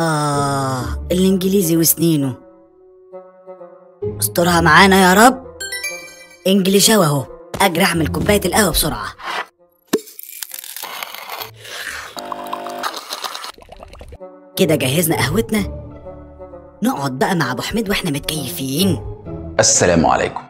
آه الإنجليزي وسنينه استرها معانا يا رب إنجليشاوي أهو أجري أعمل كوباية القهوة بسرعة كده جهزنا قهوتنا نقعد بقى مع أبو حميد وإحنا متكيفين السلام عليكم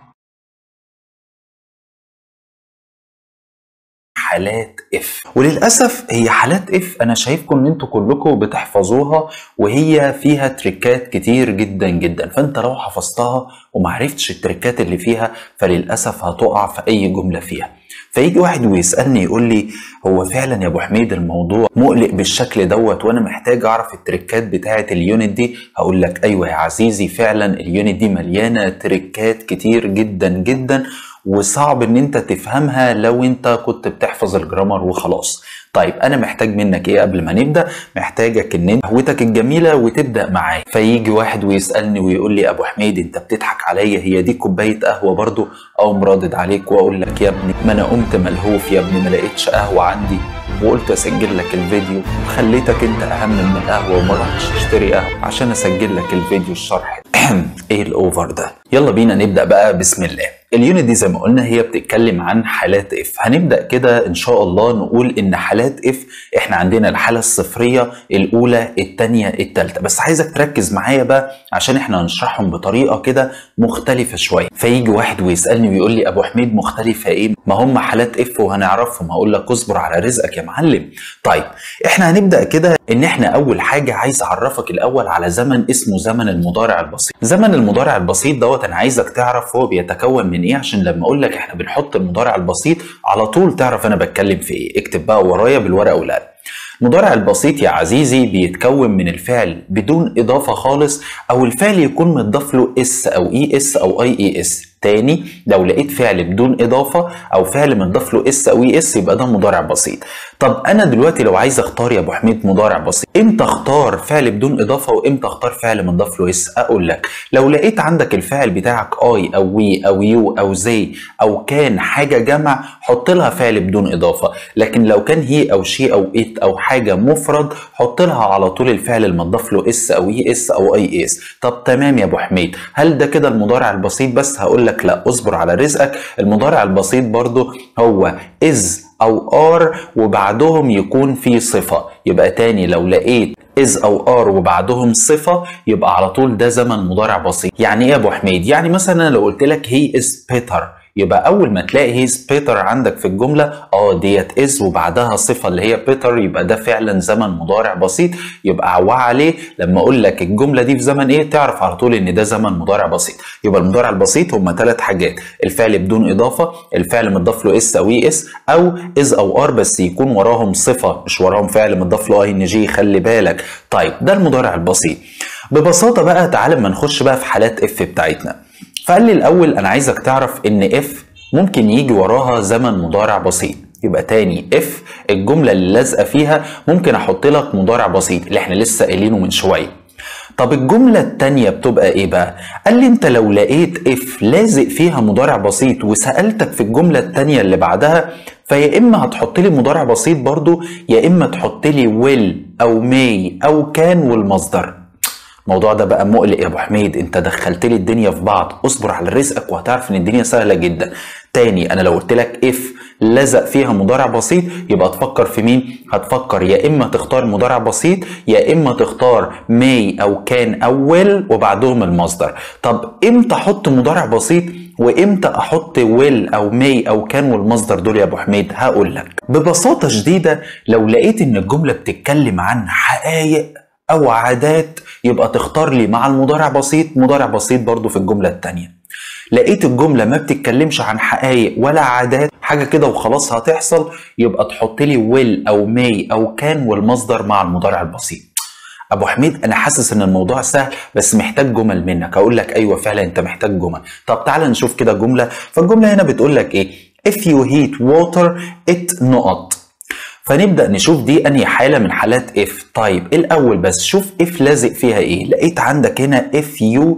حالات اف وللاسف هي حالات اف انا شايفكم ان انتوا كلكم بتحفظوها وهي فيها تريكات كتير جدا جدا فانت لو حفظتها ومعرفتش التريكات اللي فيها فللاسف هتقع في اي جمله فيها فيجي واحد ويسالني يقول لي هو فعلا يا ابو حميد الموضوع مقلق بالشكل دوت وانا محتاج اعرف التريكات بتاعه اليونت دي هقول لك ايوه يا عزيزي فعلا اليونت دي مليانه تريكات كتير جدا جدا وصعب ان انت تفهمها لو انت كنت بتحفظ الجرامر وخلاص طيب انا محتاج منك ايه قبل ما نبدا محتاجك ان انت قهوتك الجميله وتبدا معايا فيجي واحد ويسالني ويقول لي ابو حميد انت بتضحك عليا هي دي كوبايه قهوه برضو او مرادد عليك واقول لك يا ابني ما انا قمت ملهوف يا ابني ما لقيتش قهوه عندي وقلت اسجل لك الفيديو وخليتك انت اهم من القهوه وما رحتش اشتري قهوه عشان اسجل لك الفيديو الشرح ايه الاوفر ده يلا بينا نبدا بقى بسم الله اليونت دي زي ما قلنا هي بتتكلم عن حالات اف هنبدا كده ان شاء الله نقول ان حالات اف احنا عندنا الحاله الصفريه الاولى الثانيه الثالثه بس عايزك تركز معايا بقى عشان احنا هنشرحهم بطريقه كده مختلفه شويه فيجي واحد ويسالني ويقول لي ابو حميد مختلفه ايه ما هم حالات اف وهنعرفهم هقول لك اصبر على رزقك يا معلم طيب احنا هنبدا كده ان احنا اول حاجه عايز اعرفك الاول على زمن اسمه زمن المضارع البسيط زمن المضارع البسيط دوت انا عايزك تعرف هو بيتكون من ايه عشان لما اقول لك احنا بنحط المضارع البسيط على طول تعرف انا بتكلم في ايه اكتب بقى ورايا بالورقه والقلم المضارع البسيط يا عزيزي بيتكون من الفعل بدون اضافه خالص او الفعل يكون متضاف له اس او اي اس او اي اي اس تاني لو لقيت فعل بدون اضافه او فعل متضاف له اس او اي اس يبقى ده مضارع بسيط طب انا دلوقتي لو عايز اختار يا ابو حميد مضارع بسيط امتى اختار فعل بدون اضافه وامتى اختار فعل متضاف له اس اقول لك لو لقيت عندك الفعل بتاعك اي او وي او يو او زي او كان حاجه جمع حط لها فعل بدون اضافه لكن لو كان هي او شي او ات او حاجه مفرد حط لها على طول الفعل المتضاف له اس او اي اس او اي اس طب تمام يا ابو حميد هل ده كده المضارع البسيط بس هقول لك لا اصبر على رزقك المضارع البسيط برضو هو از او ار وبعدهم يكون في صفه يبقى تاني لو لقيت از او ار وبعدهم صفه يبقى على طول ده زمن مضارع بسيط يعني ايه يا ابو حميد يعني مثلا لو قلت لك هي از بيتر يبقى اول ما تلاقي هيز بيتر عندك في الجمله اه ديت از وبعدها صفه اللي هي بيتر يبقى ده فعلا زمن مضارع بسيط يبقى عوا عليه لما اقول لك الجمله دي في زمن ايه تعرف على طول ان ده زمن مضارع بسيط يبقى المضارع البسيط هم ثلاث حاجات الفعل بدون اضافه الفعل متضاف له اس او اي اس او از او ار بس يكون وراهم صفه مش وراهم فعل متضاف له اي ان جي خلي بالك طيب ده المضارع البسيط ببساطه بقى تعال اما نخش بقى في حالات اف بتاعتنا فقال لي الاول انا عايزك تعرف ان اف ممكن يجي وراها زمن مضارع بسيط يبقى تاني اف الجمله اللي لازقه فيها ممكن احط لك مضارع بسيط اللي احنا لسه قايلينه من شويه طب الجملة التانية بتبقى ايه بقى؟ قال لي انت لو لقيت اف لازق فيها مضارع بسيط وسألتك في الجملة التانية اللي بعدها فيا اما هتحط لي مضارع بسيط برضو يا اما تحط لي will او may او كان والمصدر الموضوع ده بقى مقلق يا ابو حميد انت دخلت لي الدنيا في بعض اصبر على رزقك وهتعرف ان الدنيا سهله جدا تاني انا لو قلت لك اف لزق فيها مضارع بسيط يبقى تفكر في مين هتفكر يا اما تختار مضارع بسيط يا اما تختار may او كان او will وبعدهم المصدر طب امتى احط مضارع بسيط وامتى احط will او may او كان والمصدر دول يا ابو حميد هقول لك ببساطه شديده لو لقيت ان الجمله بتتكلم عن حقائق او عادات يبقى تختار لي مع المضارع بسيط مضارع بسيط برضو في الجملة التانية لقيت الجملة ما بتتكلمش عن حقائق ولا عادات حاجة كده وخلاص هتحصل يبقى تحط لي will أو may أو كان والمصدر مع المضارع البسيط ابو حميد انا حاسس ان الموضوع سهل بس محتاج جمل منك اقول لك ايوه فعلا انت محتاج جمل طب تعالى نشوف كده جمله فالجمله هنا بتقول لك ايه if you heat water it نقط فنبدا نشوف دي انهي حاله من حالات اف طيب الاول بس شوف اف لازق فيها ايه لقيت عندك هنا اف يو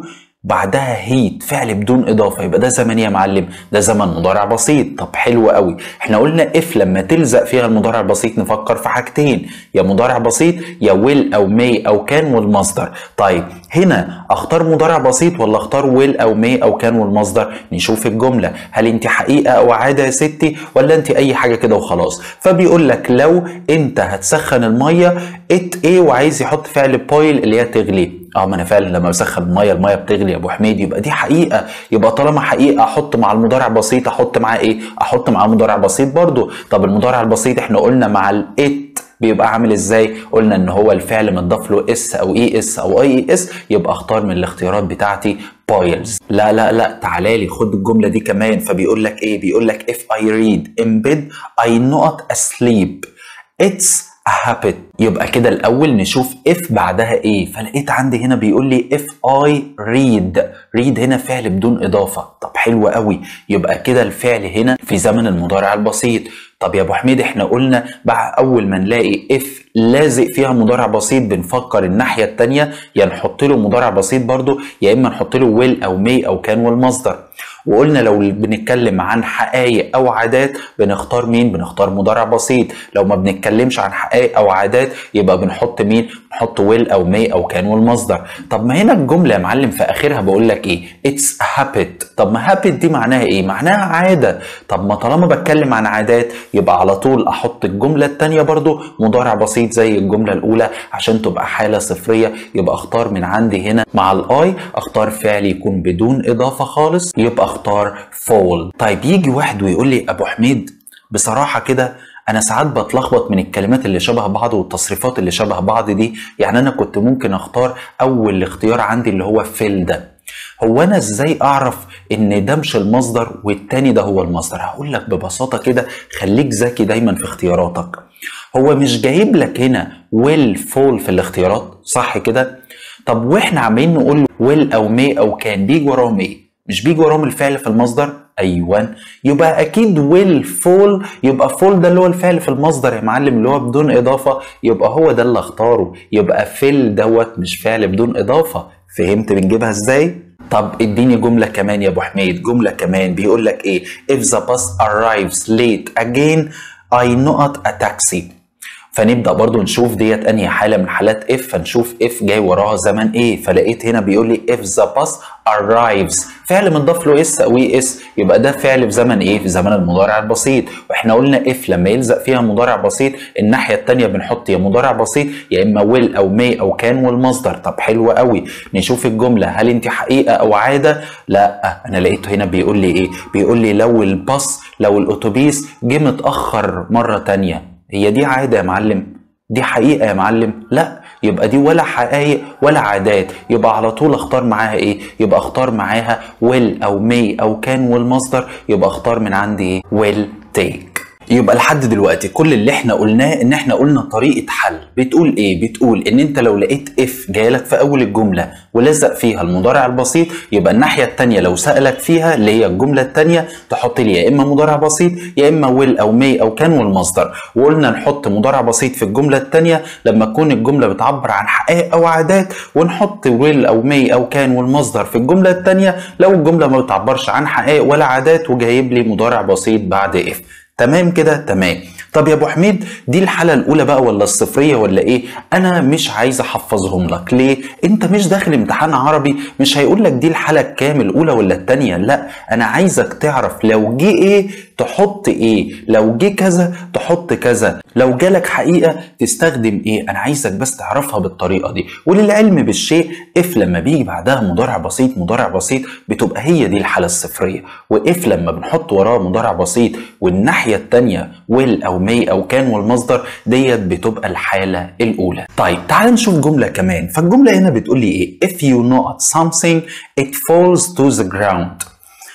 بعدها هيت فعل بدون اضافه يبقى ده زمن إيه يا معلم ده زمن مضارع بسيط طب حلو قوي احنا قلنا اف لما تلزق فيها المضارع البسيط نفكر في حاجتين يا مضارع بسيط يا ويل او مي او كان والمصدر طيب هنا اختار مضارع بسيط ولا اختار ويل او مي او كان والمصدر نشوف الجمله هل انت حقيقه او عاده يا ستي ولا انت اي حاجه كده وخلاص فبيقول لك لو انت هتسخن الميه ات ايه وعايز يحط فعل بويل اللي هي تغلي اه ما انا فعلا لما بسخن الميه الميه بتغلي يا ابو حميد يبقى دي حقيقه يبقى طالما حقيقه احط مع المضارع بسيط احط معاه ايه احط معاه مضارع بسيط برضو طب المضارع البسيط احنا قلنا مع الات بيبقى عامل ازاي قلنا ان هو الفعل متضاف له اس او اي اس او اي اس يبقى اختار من الاختيارات بتاعتي بايلز لا لا لا تعالى لي خد الجمله دي كمان فبيقول لك ايه بيقول لك if I read in bed I not asleep it's a habit يبقى كده الاول نشوف if بعدها ايه فلقيت عندي هنا بيقول لي if I read read هنا فعل بدون اضافه طب حلو قوي يبقى كده الفعل هنا في زمن المضارع البسيط طب يا ابو حميد احنا قلنا بقى اول ما نلاقي اف لازق فيها مضارع بسيط بنفكر الناحيه الثانيه يا نحط له مضارع بسيط برضو يا اما نحط له ويل او مي او كان والمصدر وقلنا لو بنتكلم عن حقائق او عادات بنختار مين بنختار مضارع بسيط لو ما بنتكلمش عن حقائق او عادات يبقى بنحط مين بنحط ويل او مي او كان والمصدر طب ما هنا الجمله يا معلم في اخرها بقول لك ايه اتس هابت طب ما هابت دي معناها ايه معناها عاده طب ما طالما بتكلم عن عادات يبقى على طول احط الجمله الثانيه برضو مضارع بسيط زي الجمله الاولى عشان تبقى حاله صفريه يبقى اختار من عندي هنا مع الاي اختار فعل يكون بدون اضافه خالص يبقى اختار فول طيب يجي واحد ويقول لي ابو حميد بصراحه كده انا ساعات بتلخبط من الكلمات اللي شبه بعض والتصريفات اللي شبه بعض دي يعني انا كنت ممكن اختار اول اختيار عندي اللي هو فيل ده هو انا ازاي اعرف ان ده مش المصدر والتاني ده هو المصدر هقول لك ببساطه كده خليك ذكي دايما في اختياراتك هو مش جايب لك هنا ويل فول في الاختيارات صح كده طب واحنا عمالين نقول ويل او مي او كان بيجي وراهم ايه مش بيجي وراهم الفعل في المصدر ايوه يبقى اكيد ويل فول يبقى فول ده اللي هو الفعل في المصدر يا معلم اللي هو بدون اضافه يبقى هو ده اللي اختاره يبقى فيل دوت مش فعل بدون اضافه فهمت بنجيبها ازاي طب اديني جمله كمان يا ابو حميد جمله كمان بيقول لك ايه if the bus arrives late again I not a taxi فنبدا برضو نشوف ديت انهي حاله من حالات اف فنشوف اف جاي وراها زمن ايه فلقيت هنا بيقول لي if the bus arrives فعل مضاف له اس او اي اس يبقى ده فعل في زمن ايه في زمن المضارع البسيط واحنا قلنا اف لما يلزق فيها مضارع بسيط الناحيه الثانيه بنحط يا مضارع بسيط يا اما ويل او مي او كان والمصدر طب حلو قوي نشوف الجمله هل انت حقيقه او عاده لا انا لقيته هنا بيقول لي ايه بيقول لي لو الباص لو الاتوبيس جه متاخر مره تانية هي دي عاده يا معلم دي حقيقه يا معلم لا يبقى دي ولا حقائق ولا عادات يبقى على طول اختار معاها ايه يبقى اختار معاها will او may او كان والمصدر يبقى اختار من عندي ايه will take يبقى لحد دلوقتي كل اللي احنا قلناه ان احنا قلنا طريقه حل بتقول ايه بتقول ان انت لو لقيت اف جايلك في اول الجمله ولزق فيها المضارع البسيط يبقى الناحيه الثانيه لو سالك فيها اللي هي الجمله الثانيه تحط لي يا اما مضارع بسيط يا اما ويل او مي او كان والمصدر وقلنا نحط مضارع بسيط في الجمله الثانيه لما تكون الجمله بتعبر عن حقائق او عادات ونحط ويل او مي او كان والمصدر في الجمله الثانيه لو الجمله ما بتعبرش عن حقائق ولا عادات وجايب لي مضارع بسيط بعد اف تمام كده تمام طب يا ابو حميد دي الحاله الاولى بقى ولا الصفريه ولا ايه انا مش عايز احفظهم لك ليه انت مش داخل امتحان عربي مش هيقول لك دي الحاله الكام الاولى ولا الثانيه لا انا عايزك تعرف لو جه ايه تحط ايه لو جه كذا تحط كذا لو جالك حقيقه تستخدم ايه انا عايزك بس تعرفها بالطريقه دي وللعلم بالشيء اف لما بيجي بعدها مضارع بسيط مضارع بسيط بتبقى هي دي الحاله الصفريه واف لما بنحط وراه مضارع بسيط والناحيه الثانيه ويل او مي او كان والمصدر ديت بتبقى الحاله الاولى طيب تعال نشوف جمله كمان فالجمله هنا بتقول لي ايه if you not something it falls to the ground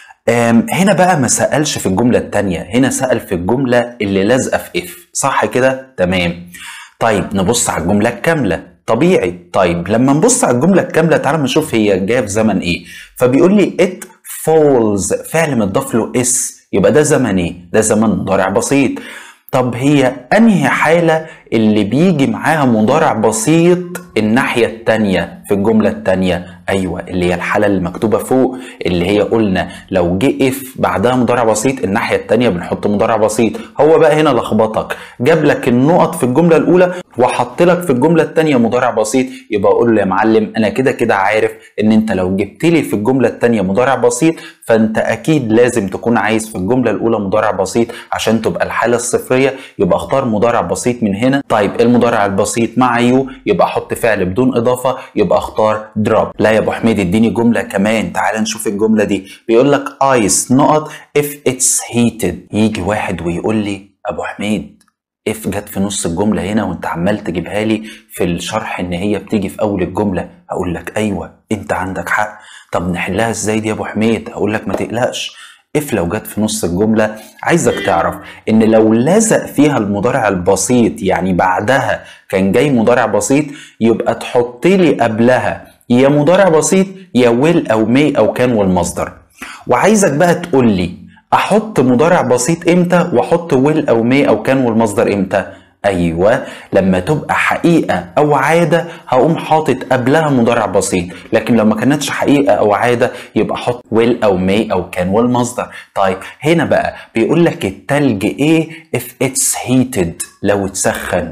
هنا بقى ما سألش في الجملة التانية هنا سأل في الجملة اللي لازقة في اف صح كده تمام طيب نبص على الجملة الكاملة طبيعي طيب لما نبص على الجملة الكاملة تعالى نشوف هي جايه في زمن ايه فبيقول لي it falls فعل متضاف له اس يبقى ده زمن ايه ده زمن مضارع بسيط طب هي انهي حاله اللي بيجي معاها مضارع بسيط الناحية التانية في الجملة التانية أيوة اللي هي الحالة اللي مكتوبة فوق اللي هي قلنا لو جه اف بعدها مضارع بسيط الناحية التانية بنحط مضارع بسيط هو بقى هنا لخبطك جاب لك النقط في الجملة الأولى وحط لك في الجملة التانية مضارع بسيط يبقى أقول له يا معلم أنا كده كده عارف إن أنت لو جبت لي في الجملة التانية مضارع بسيط فأنت أكيد لازم تكون عايز في الجملة الأولى مضارع بسيط عشان تبقى الحالة الصفرية يبقى اختار مضارع بسيط من هنا طيب المضارع البسيط مع يو يبقى أحط فعل بدون إضافة يبقى أختار دروب لا يا أبو حميد اديني جملة كمان تعال نشوف الجملة دي بيقول لك ايس نقط if it's heated يجي واحد ويقول لي أبو حميد اف جت في نص الجمله هنا وانت عمال تجيبها لي في الشرح ان هي بتيجي في اول الجمله اقول لك ايوه انت عندك حق طب نحلها ازاي دي يا ابو حميد اقول لك ما تقلقش اف لو جت في نص الجمله عايزك تعرف ان لو لزق فيها المضارع البسيط يعني بعدها كان جاي مضارع بسيط يبقى تحط لي قبلها يا مضارع بسيط يا ويل او مي او كان والمصدر وعايزك بقى تقول لي احط مضارع بسيط امتى واحط ويل او مي او كان والمصدر امتى ايوه لما تبقى حقيقه او عاده هقوم حاطط قبلها مضارع بسيط لكن لو ما كانتش حقيقه او عاده يبقى حط ويل او مي او كان والمصدر طيب هنا بقى بيقول لك التلج ايه if it's heated لو اتسخن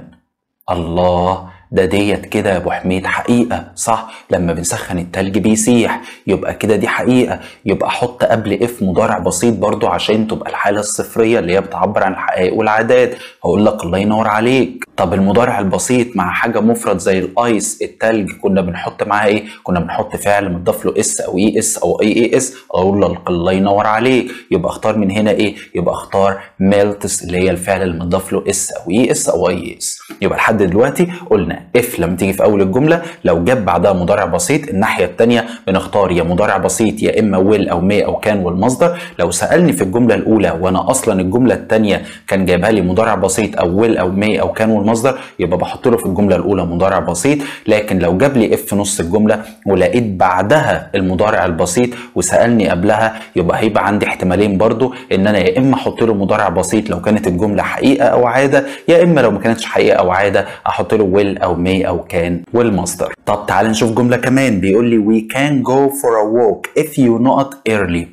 الله ده ديت كده يا ابو حميد حقيقه صح لما بنسخن التلج بيسيح يبقى كده دي حقيقه يبقى حط قبل اف مضارع بسيط برضو عشان تبقى الحاله الصفريه اللي هي بتعبر عن الحقائق والعادات هقول لك الله ينور عليك طب المضارع البسيط مع حاجه مفرد زي الايس التلج كنا بنحط معاها ايه كنا بنحط فعل مضاف له اس او اي اس او اي اي اس اقول لك الله ينور عليك يبقى اختار من هنا ايه يبقى اختار ميلتس اللي هي الفعل المضاف له اس او اي اس او اي اس يبقى لحد دلوقتي قلنا اف لما تيجي في اول الجمله لو جاب بعدها مضارع بسيط الناحيه الثانيه بنختار يا مضارع بسيط يا اما ويل او مي او كان والمصدر لو سالني في الجمله الاولى وانا اصلا الجمله الثانيه كان جايبها لي مضارع بسيط او ويل او مي او كان والمصدر يبقى بحط له في الجمله الاولى مضارع بسيط لكن لو جاب لي اف في نص الجمله ولقيت بعدها المضارع البسيط وسالني قبلها يبقى هيبقى عندي احتمالين برضو ان انا يا اما احط له مضارع بسيط لو كانت الجمله حقيقه او عاده يا اما لو ما كانتش حقيقه او عاده احط له ويل او مي او كان والمصدر طب تعال نشوف جمله كمان بيقول لي we can go for a walk if you not early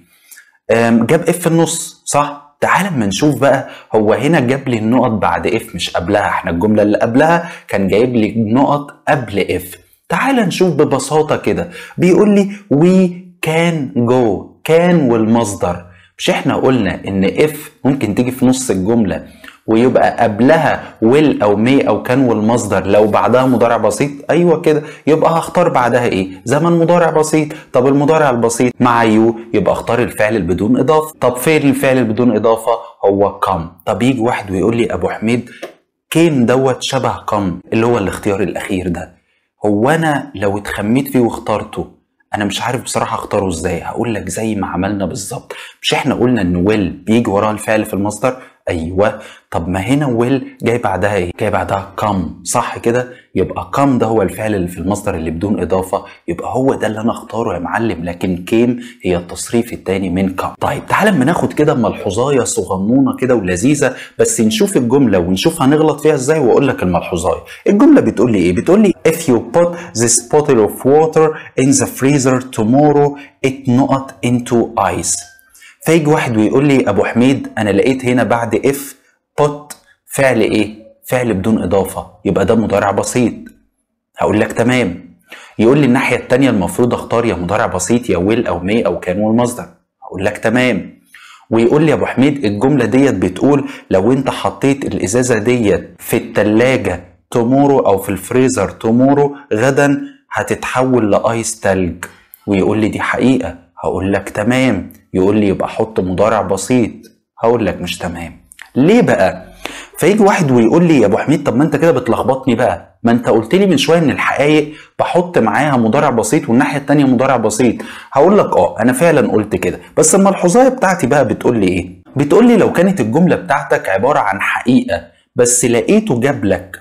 أم، جاب اف في النص صح تعال اما نشوف بقى هو هنا جاب لي النقط بعد اف مش قبلها احنا الجمله اللي قبلها كان جايب لي نقط قبل اف تعال نشوف ببساطه كده بيقول لي we can go كان والمصدر مش احنا قلنا ان اف ممكن تيجي في نص الجمله ويبقى قبلها ويل او مي او كان والمصدر لو بعدها مضارع بسيط ايوه كده يبقى هختار بعدها ايه زمن مضارع بسيط طب المضارع البسيط مع يو يبقى اختار الفعل اللي بدون اضافه طب فين الفعل اللي بدون اضافه هو كم طب يجي واحد ويقول لي ابو حميد كيم دوت شبه كم اللي هو الاختيار الاخير ده هو انا لو اتخميت فيه واخترته انا مش عارف بصراحه اختاره ازاي هقول لك زي ما عملنا بالظبط مش احنا قلنا ان ويل بيجي وراه الفعل في المصدر ايوه طب ما هنا ويل جاي بعدها ايه جاي بعدها كم صح كده يبقى كم ده هو الفعل اللي في المصدر اللي بدون اضافه يبقى هو ده اللي انا اختاره يا معلم لكن كيم هي التصريف الثاني من كم طيب تعال اما ناخد كده ملحوظايه صغنونه كده ولذيذه بس نشوف الجمله ونشوف هنغلط فيها ازاي واقول لك الملحوظايه الجمله بتقول لي ايه بتقول لي if you put this bottle of water in the freezer tomorrow it not into ice فيجي واحد ويقول لي ابو حميد انا لقيت هنا بعد اف بوت فعل ايه فعل بدون اضافه يبقى ده مضارع بسيط هقول لك تمام يقول لي الناحيه الثانيه المفروض اختار يا مضارع بسيط يا ويل او مي او كان والمصدر هقول لك تمام ويقول لي يا ابو حميد الجمله ديت بتقول لو انت حطيت الازازه ديت في الثلاجه تومورو او في الفريزر تومورو غدا هتتحول لايس تلج ويقول لي دي حقيقه هقول لك تمام يقول لي يبقى حط مضارع بسيط هقول لك مش تمام ليه بقى فيجي واحد ويقول لي يا ابو حميد طب ما انت كده بتلخبطني بقى ما انت قلت لي من شويه ان الحقائق بحط معاها مضارع بسيط والناحيه التانيه مضارع بسيط هقول لك اه انا فعلا قلت كده بس الملحوظايه بتاعتي بقى بتقول لي ايه بتقول لي لو كانت الجمله بتاعتك عباره عن حقيقه بس لقيته جاب لك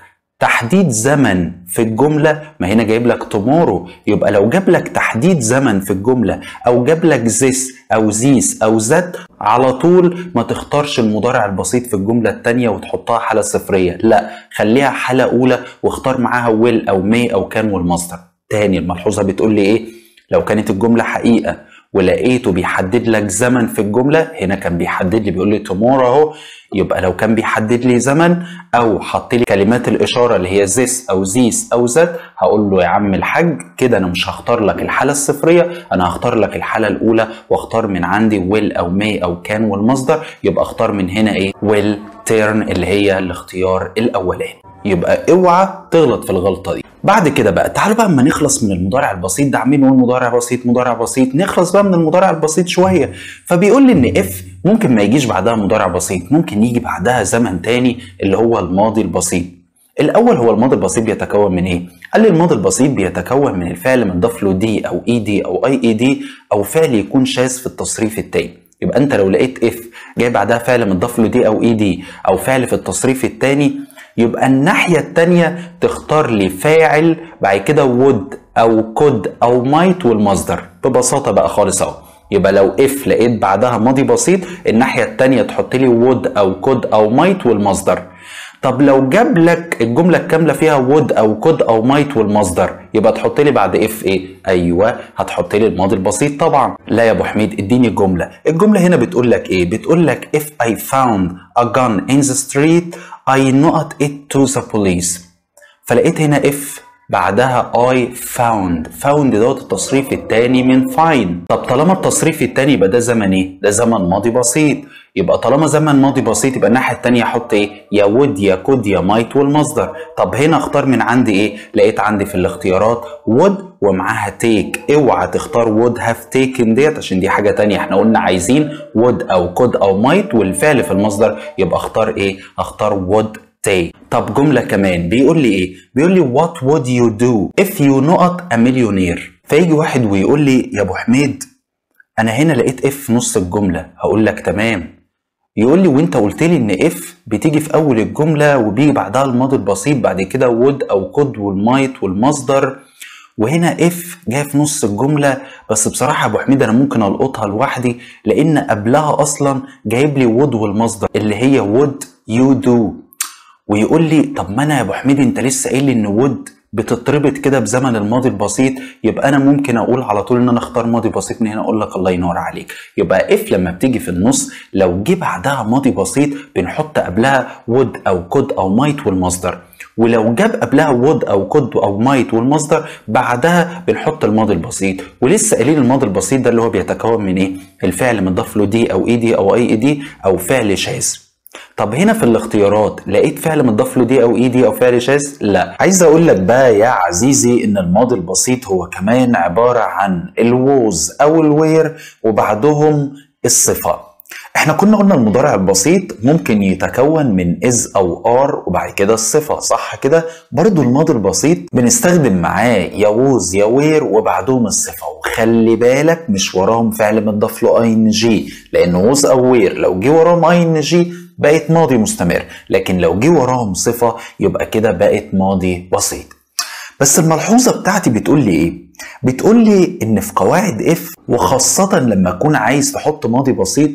تحديد زمن في الجملة ما هنا جايب لك tomorrow يبقى لو جاب لك تحديد زمن في الجملة أو جاب لك this أو these أو that على طول ما تختارش المضارع البسيط في الجملة التانية وتحطها حالة صفرية لا خليها حالة أولى واختار معاها will أو may أو كان والمصدر تاني الملحوظة بتقول لي إيه لو كانت الجملة حقيقة ولقيته بيحدد لك زمن في الجمله هنا كان بيحدد لي بيقول لي tomorrow اهو يبقى لو كان بيحدد لي زمن او حط لي كلمات الاشاره اللي هي this او these او that هقول له يا عم الحاج كده انا مش هختار لك الحاله الصفريه انا هختار لك الحاله الاولى واختار من عندي will او may او كان والمصدر يبقى اختار من هنا ايه will turn اللي هي الاختيار الاولاني يبقى اوعى تغلط في الغلطه دي بعد كده بقى تعالوا بقى اما نخلص من المضارع البسيط ده عمالين نقول مضارع بسيط مضارع بسيط نخلص بقى من المضارع البسيط شويه فبيقول لي ان اف ممكن ما يجيش بعدها مضارع بسيط ممكن يجي بعدها زمن تاني اللي هو الماضي البسيط الاول هو الماضي البسيط بيتكون من ايه قال لي الماضي البسيط بيتكون من الفعل مضاف له دي او اي دي او اي اي دي او فعل يكون شاذ في التصريف التاني يبقى انت لو لقيت اف جاي بعدها فعل مضاف له دي او اي دي او فعل في التصريف التاني يبقى الناحية التانية تختار لي فاعل بعد كده would أو could أو might والمصدر ببساطة بقى خالص أهو يبقى لو اف لقيت بعدها ماضي بسيط الناحية التانية تحط لي would أو could أو might والمصدر طب لو جاب لك الجمله الكامله فيها would او could او might والمصدر يبقى تحط لي بعد اف ايه ايوه هتحط لي الماضي البسيط طبعا لا يا ابو حميد اديني الجمله الجمله هنا بتقول لك ايه بتقول لك if I found a gun in the street I not it to the police فلقيت هنا if بعدها I found found دوت التصريف الثاني من find طب طالما التصريف الثاني يبقى ده زمن ايه ده زمن ماضي بسيط يبقى طالما زمن ماضي بسيط يبقى الناحيه الثانيه احط ايه يا would يا could يا might والمصدر طب هنا اختار من عندي ايه لقيت عندي في الاختيارات would ومعاها take اوعى تختار would have taken ديت عشان دي حاجه تانية احنا قلنا عايزين would او could او might والفعل في المصدر يبقى اختار ايه اختار would take طب جملة كمان بيقول لي ايه بيقول لي what would you do if you not a millionaire فيجي واحد ويقول لي يا ابو حميد انا هنا لقيت اف في نص الجملة هقول لك تمام يقول لي وانت قلت لي ان اف بتيجي في اول الجملة وبيجي بعدها الماضي البسيط بعد كده would او could والمايت والمصدر وهنا اف جايه في نص الجمله بس بصراحه يا ابو حميد انا ممكن القطها لوحدي لان قبلها اصلا جايب لي would والمصدر اللي هي would you do ويقول لي طب ما انا يا ابو حميد انت لسه قايل لي ان وود بتتربط كده بزمن الماضي البسيط يبقى انا ممكن اقول على طول ان انا اختار ماضي بسيط من هنا اقول لك الله ينور عليك يبقى اف لما بتيجي في النص لو جه بعدها ماضي بسيط بنحط قبلها would او could او might والمصدر ولو جاب قبلها would او could او might والمصدر بعدها بنحط الماضي البسيط ولسه قايلين الماضي البسيط ده اللي هو بيتكون من ايه الفعل مضاف له دي او اي دي او اي اي دي او فعل شاذ طب هنا في الاختيارات لقيت فعل مضاف له دي او اي دي او فعل شاذ لا عايز اقول لك بقى يا عزيزي ان الماضي البسيط هو كمان عباره عن الووز او الوير وبعدهم الصفه احنا كنا قلنا المضارع البسيط ممكن يتكون من از او ار وبعد كده الصفه صح كده برضو الماضي البسيط بنستخدم معاه يا ووز يا وير وبعدهم الصفه وخلي بالك مش وراهم فعل مضاف له اي ان جي لان ووز او وير لو جه وراهم اي ان جي بقت ماضي مستمر لكن لو جه وراهم صفة يبقى كده بقت ماضي بسيط بس الملحوظة بتاعتي بتقول لي ايه بتقول لي ان في قواعد اف وخاصة لما اكون عايز تحط ماضي بسيط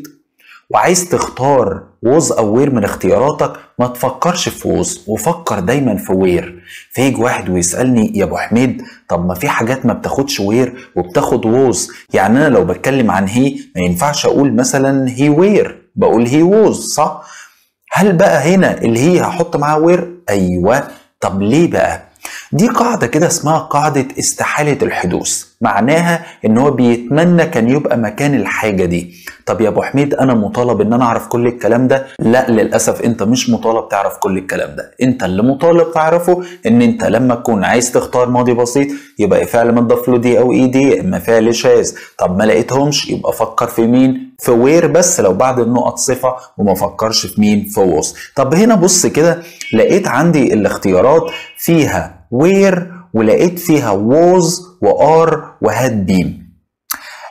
وعايز تختار ووز او وير من اختياراتك ما تفكرش في ووز وفكر دايما في وير فيجي واحد ويسالني يا ابو حميد طب ما في حاجات ما بتاخدش وير وبتاخد ووز يعني انا لو بتكلم عن هي ما ينفعش اقول مثلا هي وير بقول هي ووز صح هل بقى هنا اللي هي هحط معاها وير ايوه طب ليه بقى دي قاعدة كده اسمها قاعدة استحالة الحدوث معناها ان هو بيتمنى كان يبقى مكان الحاجة دي طب يا ابو حميد انا مطالب ان انا اعرف كل الكلام ده لا للاسف انت مش مطالب تعرف كل الكلام ده انت اللي مطالب تعرفه ان انت لما تكون عايز تختار ماضي بسيط يبقى فعل مضاف له دي او اي دي يا اما فعل شاذ طب ما لقيتهمش يبقى فكر في مين في وير بس لو بعد النقط صفة وما فكرش في مين في ووز طب هنا بص كده لقيت عندي الاختيارات فيها وير ولقيت فيها ووز وار وهاد بيم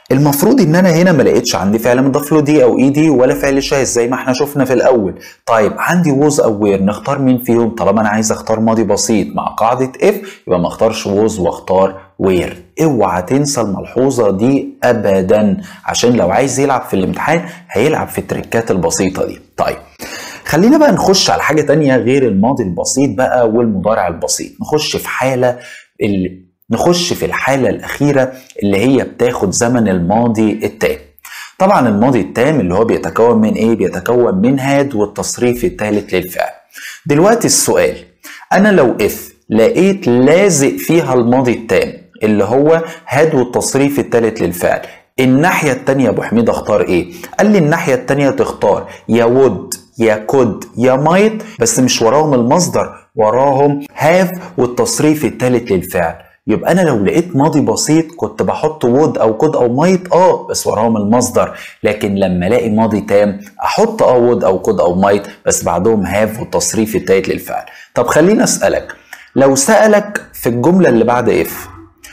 المفروض ان انا هنا ما لقيتش عندي فعل مضاف له دي او اي دي ولا فعل شاذ زي ما احنا شفنا في الاول طيب عندي ووز او وير نختار مين فيهم طالما انا عايز اختار ماضي بسيط مع قاعده اف يبقى ما اختارش ووز واختار وير اوعى تنسى الملحوظه دي ابدا عشان لو عايز يلعب في الامتحان هيلعب في التريكات البسيطه دي طيب خلينا بقى نخش على حاجه تانية غير الماضي البسيط بقى والمضارع البسيط نخش في حاله اللي نخش في الحالة الأخيرة اللي هي بتاخد زمن الماضي التام طبعا الماضي التام اللي هو بيتكون من ايه بيتكون من هاد والتصريف الثالث للفعل دلوقتي السؤال انا لو اف لقيت لازق فيها الماضي التام اللي هو هاد والتصريف الثالث للفعل الناحية التانية يا ابو حميد اختار ايه قال لي الناحية التانية تختار يا وود يا كود يا مايت بس مش وراهم المصدر وراهم هاف والتصريف الثالث للفعل يبقى انا لو لقيت ماضي بسيط كنت بحط وود او كود او مايت اه بس وراهم المصدر لكن لما الاقي ماضي تام احط اه وود او كود او مايت بس بعدهم هاف والتصريف التالت للفعل طب خليني اسالك لو سالك في الجمله اللي بعد اف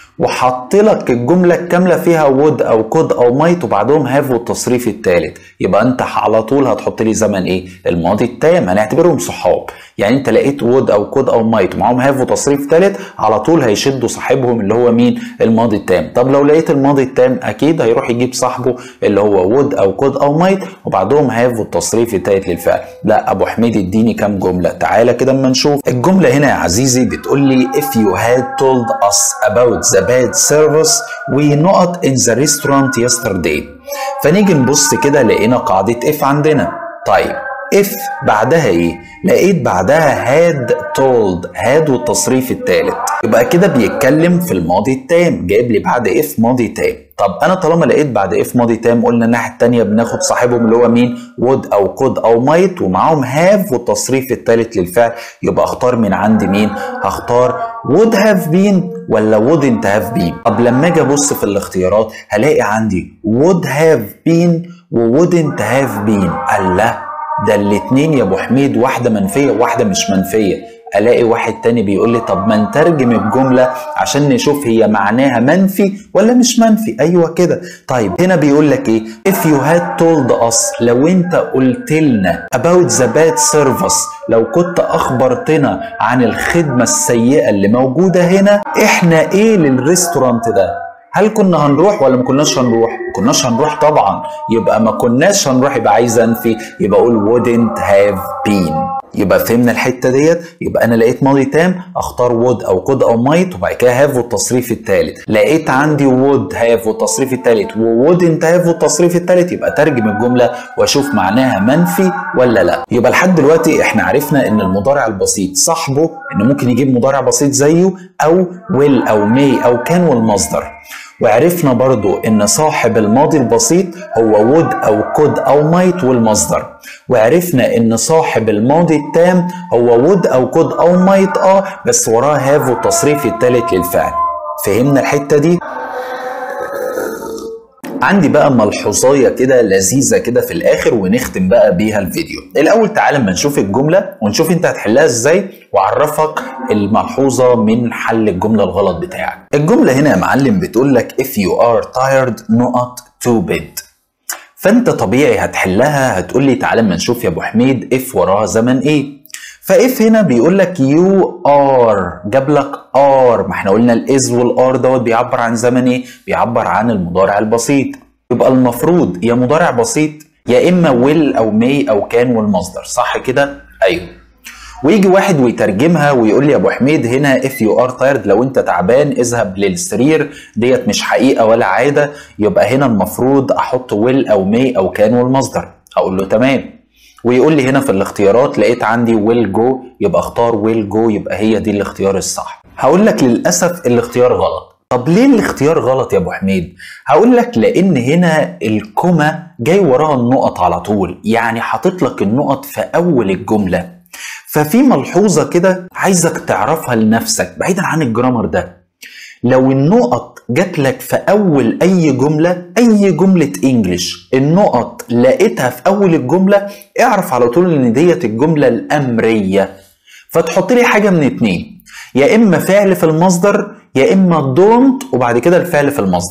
وحط لك الجملة الكاملة فيها وود أو كود أو مايت وبعدهم هاف والتصريف الثالث يبقى أنت على طول هتحط لي زمن إيه؟ الماضي التام هنعتبرهم صحاب يعني أنت لقيت وود أو كود أو مايت ومعاهم هاف وتصريف ثالث على طول هيشدوا صاحبهم اللي هو مين؟ الماضي التام طب لو لقيت الماضي التام أكيد هيروح يجيب صاحبه اللي هو وود أو كود أو مايت وبعدهم هاف والتصريف الثالث للفعل لا أبو حميد اديني كام جملة تعالى كده أما نشوف الجملة هنا يا عزيزي بتقول لي if you had told us about the bad service we not in the restaurant yesterday فنيجي نبص كده لقينا قاعدة if عندنا طيب if بعدها ايه لقيت بعدها had told had والتصريف الثالث يبقى كده بيتكلم في الماضي التام جايب لي بعد if ماضي تام طب انا طالما لقيت بعد if ماضي تام قلنا الناحيه الثانيه بناخد صاحبهم اللي هو مين would او could او might ومعاهم have والتصريف الثالث للفعل يبقى اختار من عندي مين هختار would have been ولا wouldn't have been طب لما اجي ابص في الاختيارات هلاقي عندي would have been و wouldn't have been الله ده الاتنين يا ابو حميد واحده منفيه وواحده مش منفيه الاقي واحد تاني بيقول لي طب ما نترجم الجمله عشان نشوف هي معناها منفي ولا مش منفي ايوه كده طيب هنا بيقول لك ايه if you had told us لو انت قلت لنا about the bad service لو كنت اخبرتنا عن الخدمه السيئه اللي موجوده هنا احنا ايه للريستورانت ده هل كنا هنروح ولا ما كناش هنروح؟ ما كناش هنروح طبعا يبقى ما كناش هنروح يبقى عايز انفي يبقى اقول wouldn't have been يبقى فهمنا الحته ديت يبقى انا لقيت ماضي تام اختار would او could او might وبعد كده have والتصريف الثالث لقيت عندي would have والتصريف الثالث و wouldn't have والتصريف الثالث يبقى ترجم الجمله واشوف معناها منفي ولا لا يبقى لحد دلوقتي احنا عرفنا ان المضارع البسيط صاحبه ان ممكن يجيب مضارع بسيط زيه او will او may او كان والمصدر وعرفنا برضو ان صاحب الماضي البسيط هو would او could او might والمصدر وعرفنا ان صاحب الماضي التام هو would او could او might اه بس وراه have والتصريف الثالث للفعل فهمنا الحتة دي؟ عندي بقى ملحوظايه كده لذيذه كده في الاخر ونختم بقى بيها الفيديو الاول تعالى اما نشوف الجمله ونشوف انت هتحلها ازاي واعرفك الملحوظه من حل الجمله الغلط بتاعك الجمله هنا يا معلم بتقول لك if you are tired not to bed فانت طبيعي هتحلها هتقول لي تعالى اما نشوف يا ابو حميد if وراها زمن ايه فاف هنا بيقول لك يو ار جاب لك ار ما احنا قلنا الاز والار دوت بيعبر عن زمن ايه بيعبر عن المضارع البسيط يبقى المفروض يا مضارع بسيط يا اما will او may او كان والمصدر صح كده ايوه ويجي واحد ويترجمها ويقول لي يا ابو حميد هنا if you are tired لو انت تعبان اذهب للسرير ديت مش حقيقه ولا عاده يبقى هنا المفروض احط will او may او كان والمصدر هقول له تمام ويقول لي هنا في الاختيارات لقيت عندي will go يبقى اختار will go يبقى هي دي الاختيار الصح هقول لك للاسف الاختيار غلط طب ليه الاختيار غلط يا ابو حميد هقول لك لان هنا الكوما جاي وراها النقط على طول يعني حاطط لك النقط في اول الجمله ففي ملحوظه كده عايزك تعرفها لنفسك بعيدا عن الجرامر ده لو النقط جات لك في اول اي جمله اي جمله انجليش النقط لقيتها في اول الجمله اعرف على طول ان ديت الجمله الامريه فتحط لي حاجه من اتنين يا اما فعل في المصدر يا اما دونت وبعد كده الفعل في المصدر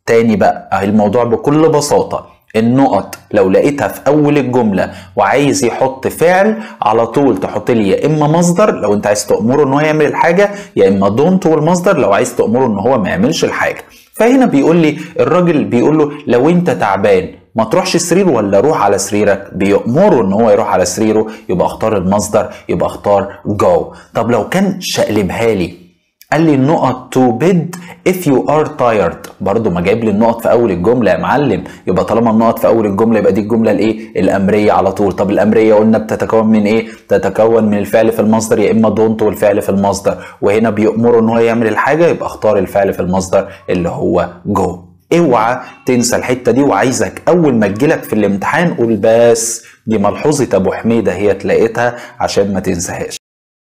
تاني بقى اهي الموضوع بكل بساطة النقط لو لقيتها في اول الجمله وعايز يحط فعل على طول تحط لي يا اما مصدر لو انت عايز تامره ان هو يعمل الحاجه يا اما دونت والمصدر لو عايز تامره ان هو ما يعملش الحاجه فهنا بيقول لي الراجل بيقول له لو انت تعبان ما تروحش السرير ولا روح على سريرك بيأمره ان هو يروح على سريره يبقى اختار المصدر يبقى اختار جو طب لو كان شقلبها لي قال لي النقط تو بيد if you are tired برضه ما جايب لي النقط في اول الجمله يا معلم يبقى طالما النقط في اول الجمله يبقى دي الجمله الايه الامريه على طول طب الامريه قلنا بتتكون من ايه تتكون من الفعل في المصدر يا اما دونت والفعل في المصدر وهنا بيأمره ان هو يعمل الحاجه يبقى اختار الفعل في المصدر اللي هو جو اوعى تنسى الحته دي وعايزك اول ما تجيلك في الامتحان قول بس دي ملحوظه ابو حميده هي تلاقيتها عشان ما تنساهاش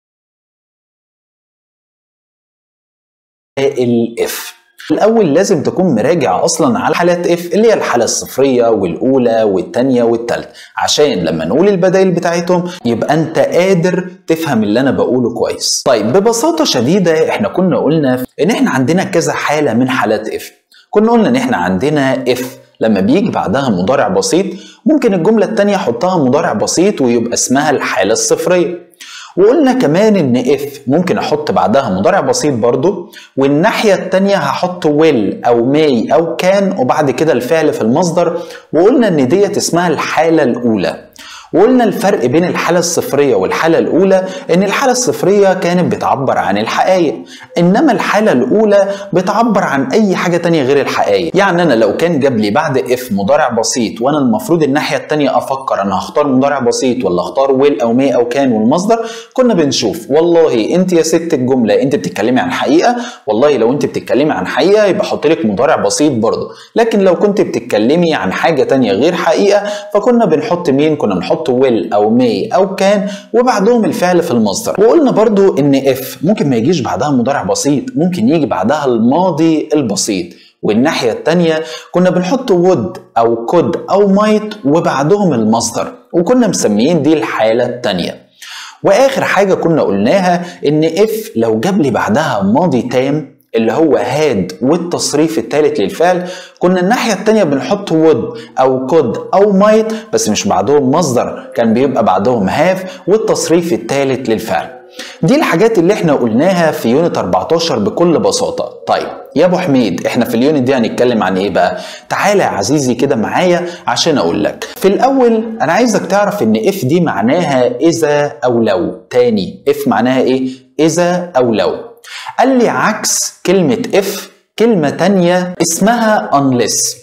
الاف الاول لازم تكون مراجع اصلا على حالات اف اللي هي الحاله الصفريه والاولى والثانيه والثالثه عشان لما نقول البدائل بتاعتهم يبقى انت قادر تفهم اللي انا بقوله كويس طيب ببساطه شديده احنا كنا قلنا ان احنا عندنا كذا حاله من حالات اف كنا قلنا ان احنا عندنا اف لما بيجي بعدها مضارع بسيط ممكن الجمله الثانيه احطها مضارع بسيط ويبقى اسمها الحاله الصفريه وقلنا كمان ان اف ممكن احط بعدها مضارع بسيط برضو والناحية التانية هحط will او may او كان وبعد كده الفعل في المصدر وقلنا ان ديت اسمها الحالة الاولى وقلنا الفرق بين الحالة الصفرية والحالة الأولى إن الحالة الصفرية كانت بتعبر عن الحقائق إنما الحالة الأولى بتعبر عن أي حاجة تانية غير الحقائق يعني أنا لو كان جاب لي بعد إف مضارع بسيط وأنا المفروض الناحية التانية أفكر أنا هختار مضارع بسيط ولا أختار ويل أو مي أو كان والمصدر كنا بنشوف والله أنت يا ست الجملة أنت بتتكلمي عن حقيقة والله لو أنت بتتكلمي عن حقيقة يبقى أحط لك مضارع بسيط برضه لكن لو كنت بتتكلمي عن حاجة تانية غير حقيقة فكنا بنحط مين كنا بنحط نحط will او may او كان وبعدهم الفعل في المصدر وقلنا برضو ان if ممكن ما يجيش بعدها مضارع بسيط ممكن يجي بعدها الماضي البسيط والناحية التانية كنا بنحط would أو could أو might وبعدهم المصدر وكنا مسميين دي الحالة التانية وآخر حاجة كنا قلناها إن if لو جاب لي بعدها ماضي تام اللي هو هاد والتصريف الثالث للفعل كنا الناحية التانية بنحط would أو could أو might بس مش بعدهم مصدر كان بيبقى بعدهم have والتصريف الثالث للفعل دي الحاجات اللي احنا قلناها في يونت 14 بكل بساطة طيب يا ابو حميد احنا في اليونت دي هنتكلم عن ايه بقى تعالى يا عزيزي كده معايا عشان اقول لك في الاول انا عايزك تعرف ان اف دي معناها اذا او لو تاني اف معناها ايه اذا او لو قال لي عكس كلمة if كلمة تانية اسمها unless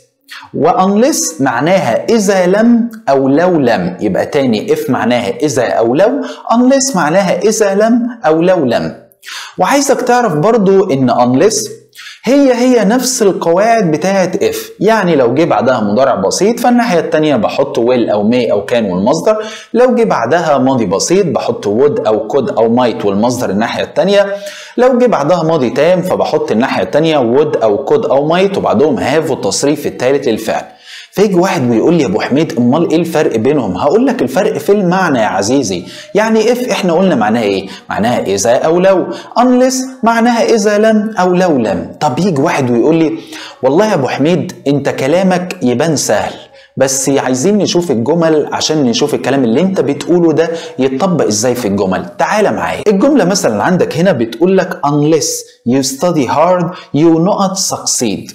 وunless معناها إذا لم أو لو لم يبقى تاني if معناها إذا أو لو unless معناها إذا لم أو لو لم وعايزك تعرف برضو إن unless هي هي نفس القواعد بتاعت if يعني لو جه بعدها مضارع بسيط فالناحية التانية بحط will أو may أو كان والمصدر لو جه بعدها ماضي بسيط بحط would أو could أو might والمصدر الناحية التانية لو جه بعدها ماضي تام فبحط الناحية التانية would أو could أو might وبعدهم have والتصريف الثالث للفعل فيجي واحد ويقول لي يا ابو حميد امال ايه الفرق بينهم هقول لك الفرق في المعنى يا عزيزي يعني اف احنا قلنا معناها ايه معناها اذا او لو unless معناها اذا لم او لو لم طب يجي واحد ويقول لي والله يا ابو حميد انت كلامك يبان سهل بس عايزين نشوف الجمل عشان نشوف الكلام اللي انت بتقوله ده يتطبق ازاي في الجمل تعال معايا الجمله مثلا عندك هنا بتقول لك unless you study hard you not succeed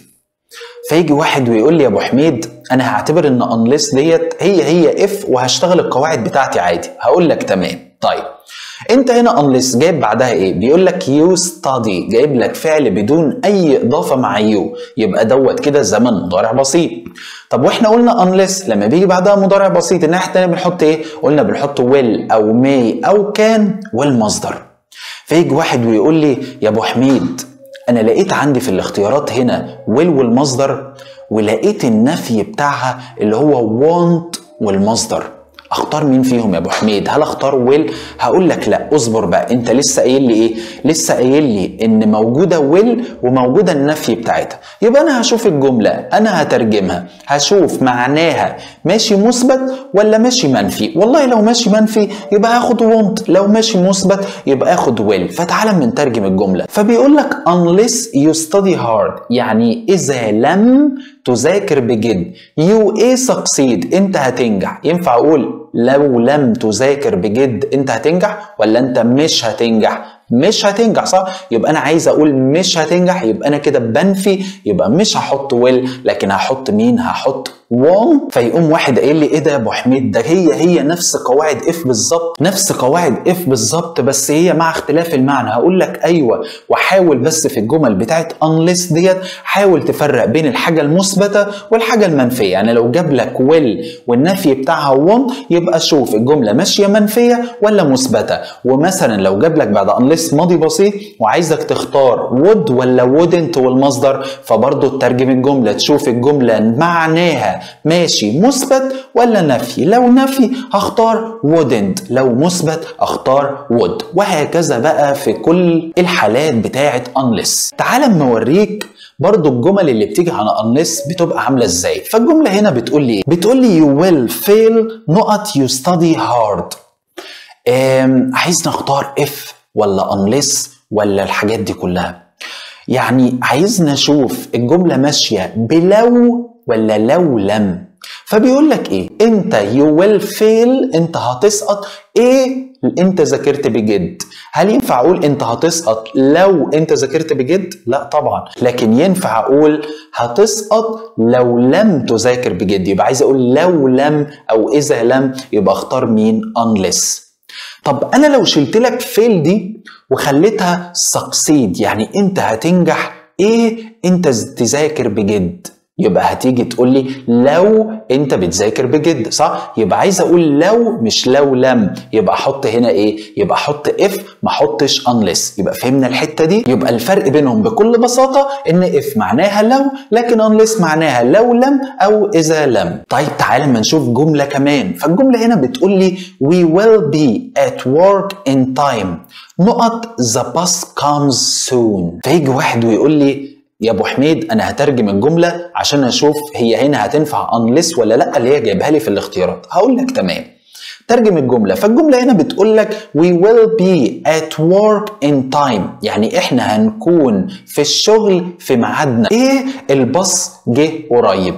فيجي واحد ويقول لي يا ابو حميد انا هعتبر ان unless ديت هي هي if وهشتغل القواعد بتاعتي عادي هقول لك تمام طيب انت هنا unless جايب بعدها ايه بيقول لك you study جايب لك فعل بدون اي اضافه مع you يبقى دوت كده زمن مضارع بسيط طب واحنا قلنا unless لما بيجي بعدها مضارع بسيط الناحيه الثانيه بنحط ايه قلنا بنحط will او may او كان والمصدر فيجي واحد ويقول لي يا ابو حميد انا لقيت عندي في الاختيارات هنا will والمصدر ولقيت النفي بتاعها اللي هو want والمصدر اختار مين فيهم يا ابو حميد هل اختار ويل هقول لك لا اصبر بقى انت لسه قايل لي ايه لسه قايل لي ان موجوده ويل وموجوده النفي بتاعتها يبقى انا هشوف الجمله انا هترجمها هشوف معناها ماشي مثبت ولا ماشي منفي والله لو ماشي منفي يبقى هاخد وونت لو ماشي مثبت يبقى اخد ويل فتعال من نترجم الجمله فبيقول لك unless you study hard يعني اذا لم تذاكر بجد you ايه succeed انت هتنجح ينفع اقول لو لم تذاكر بجد انت هتنجح ولا انت مش هتنجح مش هتنجح صح يبقى انا عايز اقول مش هتنجح يبقى انا كده بنفي يبقى مش هحط ويل لكن هحط مين هحط وون فيقوم واحد قايل لي ايه ده يا ابو حميد ده هي هي نفس قواعد اف بالظبط نفس قواعد اف بالظبط بس هي مع اختلاف المعنى هقول لك ايوه وحاول بس في الجمل بتاعت unless ديت حاول تفرق بين الحاجه المثبته والحاجه المنفيه يعني لو جاب لك will والنفي بتاعها وون يبقى شوف الجمله ماشيه منفيه ولا مثبته ومثلا لو جاب لك بعد unless ماضي بسيط وعايزك تختار would ولا wouldn't والمصدر فبرضه تترجم الجمله تشوف الجمله معناها ماشي مثبت ولا نفي لو نفي هختار wouldn't لو مثبت اختار would وهكذا بقى في كل الحالات بتاعه unless تعال اما اوريك برضو الجمل اللي بتيجي على unless بتبقى عامله ازاي فالجمله هنا بتقول لي بتقول لي you will fail نقط you study hard أم عايز نختار if ولا unless ولا الحاجات دي كلها يعني عايزنا نشوف الجمله ماشيه بلو ولا لو لم فبيقول لك ايه انت you will fail انت هتسقط ايه انت ذاكرت بجد هل ينفع اقول انت هتسقط لو انت ذاكرت بجد لا طبعا لكن ينفع اقول هتسقط لو لم تذاكر بجد يبقى عايز اقول لو لم او اذا لم يبقى اختار مين unless طب انا لو شلت لك فيل دي وخليتها succeed يعني انت هتنجح ايه انت تذاكر بجد يبقى هتيجي تقول لي لو انت بتذاكر بجد صح يبقى عايز اقول لو مش لو لم يبقى احط هنا ايه يبقى احط اف ما احطش unless يبقى فهمنا الحته دي يبقى الفرق بينهم بكل بساطه ان اف معناها لو لكن unless معناها لو لم او اذا لم طيب تعال ما نشوف جمله كمان فالجمله هنا بتقول لي we will be at work in time نقط the bus comes soon فيجي واحد ويقول لي يا ابو حميد انا هترجم الجمله عشان اشوف هي هنا هتنفع unless ولا لا اللي هي جايبها لي في الاختيارات هقول لك تمام ترجم الجملة فالجملة هنا بتقول لك we will be at work in time يعني احنا هنكون في الشغل في ميعادنا ايه الباص جه قريب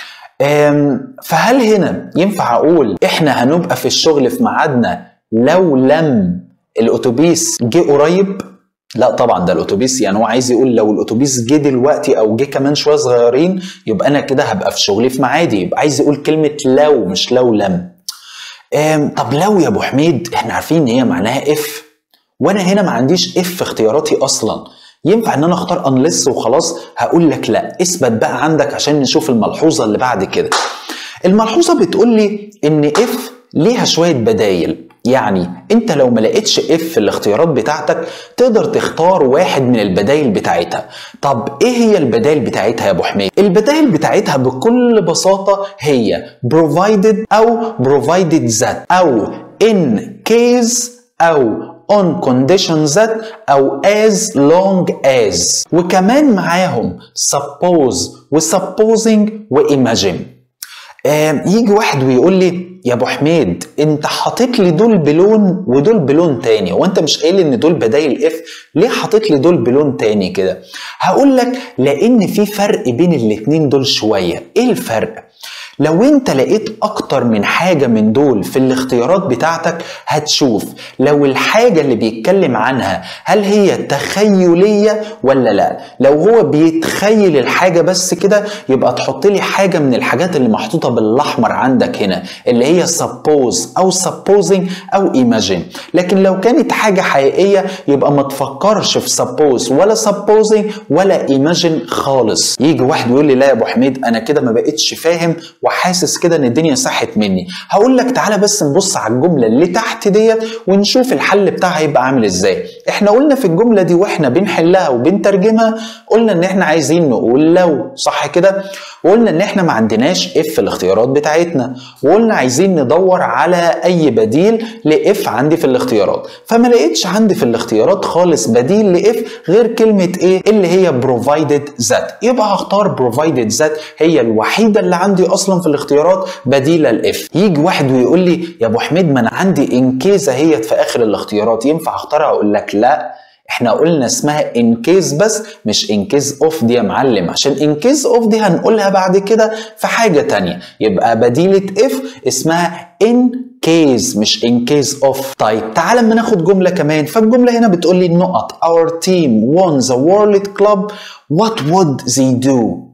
فهل هنا ينفع اقول احنا هنبقى في الشغل في ميعادنا لو لم الاتوبيس جه قريب لا طبعا ده الاتوبيس يعني هو عايز يقول لو الاتوبيس جه دلوقتي او جه كمان شويه صغيرين يبقى انا كده هبقى في شغلي في ميعادي يبقى عايز يقول كلمه لو مش لو لم طب لو يا ابو حميد احنا عارفين ان هي معناها اف وانا هنا ما عنديش اف في اختياراتي اصلا ينفع ان انا اختار انلس وخلاص هقول لك لا اثبت بقى عندك عشان نشوف الملحوظه اللي بعد كده الملحوظه بتقول لي ان اف ليها شويه بدايل يعني انت لو ما لقيتش اف في الاختيارات بتاعتك تقدر تختار واحد من البدايل بتاعتها طب ايه هي البدايل بتاعتها يا ابو حميد البدايل بتاعتها بكل بساطه هي provided او provided that او in case او on condition that او as long as وكمان معاهم suppose و supposing و imagine يجي واحد ويقول لي يا ابو حميد انت حاطط لي دول بلون ودول بلون تاني وانت مش قايل ان دول بدايل اف ليه حاطط لي دول بلون تاني كده هقول لك لان في فرق بين الاتنين دول شويه ايه الفرق لو انت لقيت اكتر من حاجه من دول في الاختيارات بتاعتك هتشوف لو الحاجه اللي بيتكلم عنها هل هي تخيليه ولا لا لو هو بيتخيل الحاجه بس كده يبقى تحط لي حاجه من الحاجات اللي محطوطه بالاحمر عندك هنا اللي هي suppose او supposing او imagine لكن لو كانت حاجه حقيقيه يبقى ما تفكرش في suppose ولا supposing ولا imagine خالص يجي واحد يقول لي لا يا ابو حميد انا كده ما بقتش فاهم وحاسس كده ان الدنيا ساحت مني هقول لك تعالى بس نبص على الجمله اللي تحت ديت ونشوف الحل بتاعها هيبقى عامل ازاي احنا قلنا في الجملة دي واحنا بنحلها وبنترجمها قلنا ان احنا عايزين نقول لو صح كده وقلنا ان احنا ما عندناش اف في الاختيارات بتاعتنا وقلنا عايزين ندور على اي بديل لاف عندي في الاختيارات فما لقيتش عندي في الاختيارات خالص بديل لاف غير كلمة ايه اللي هي provided that يبقى هختار provided that هي الوحيدة اللي عندي اصلا في الاختيارات بديلة لاف يجي واحد ويقول لي يا ابو حميد ما انا عندي ان كيس اهيت في اخر الاختيارات ينفع اختارها اقول لك لا احنا قلنا اسمها ان كيس بس مش ان كيس اوف دي يا معلم عشان ان كيس اوف دي هنقولها بعد كده في حاجة تانية يبقى بديلة اف اسمها ان كيس مش ان كيس اوف طيب تعال اما ناخد جملة كمان فالجملة هنا بتقول لي النقط our team won the world club what would they do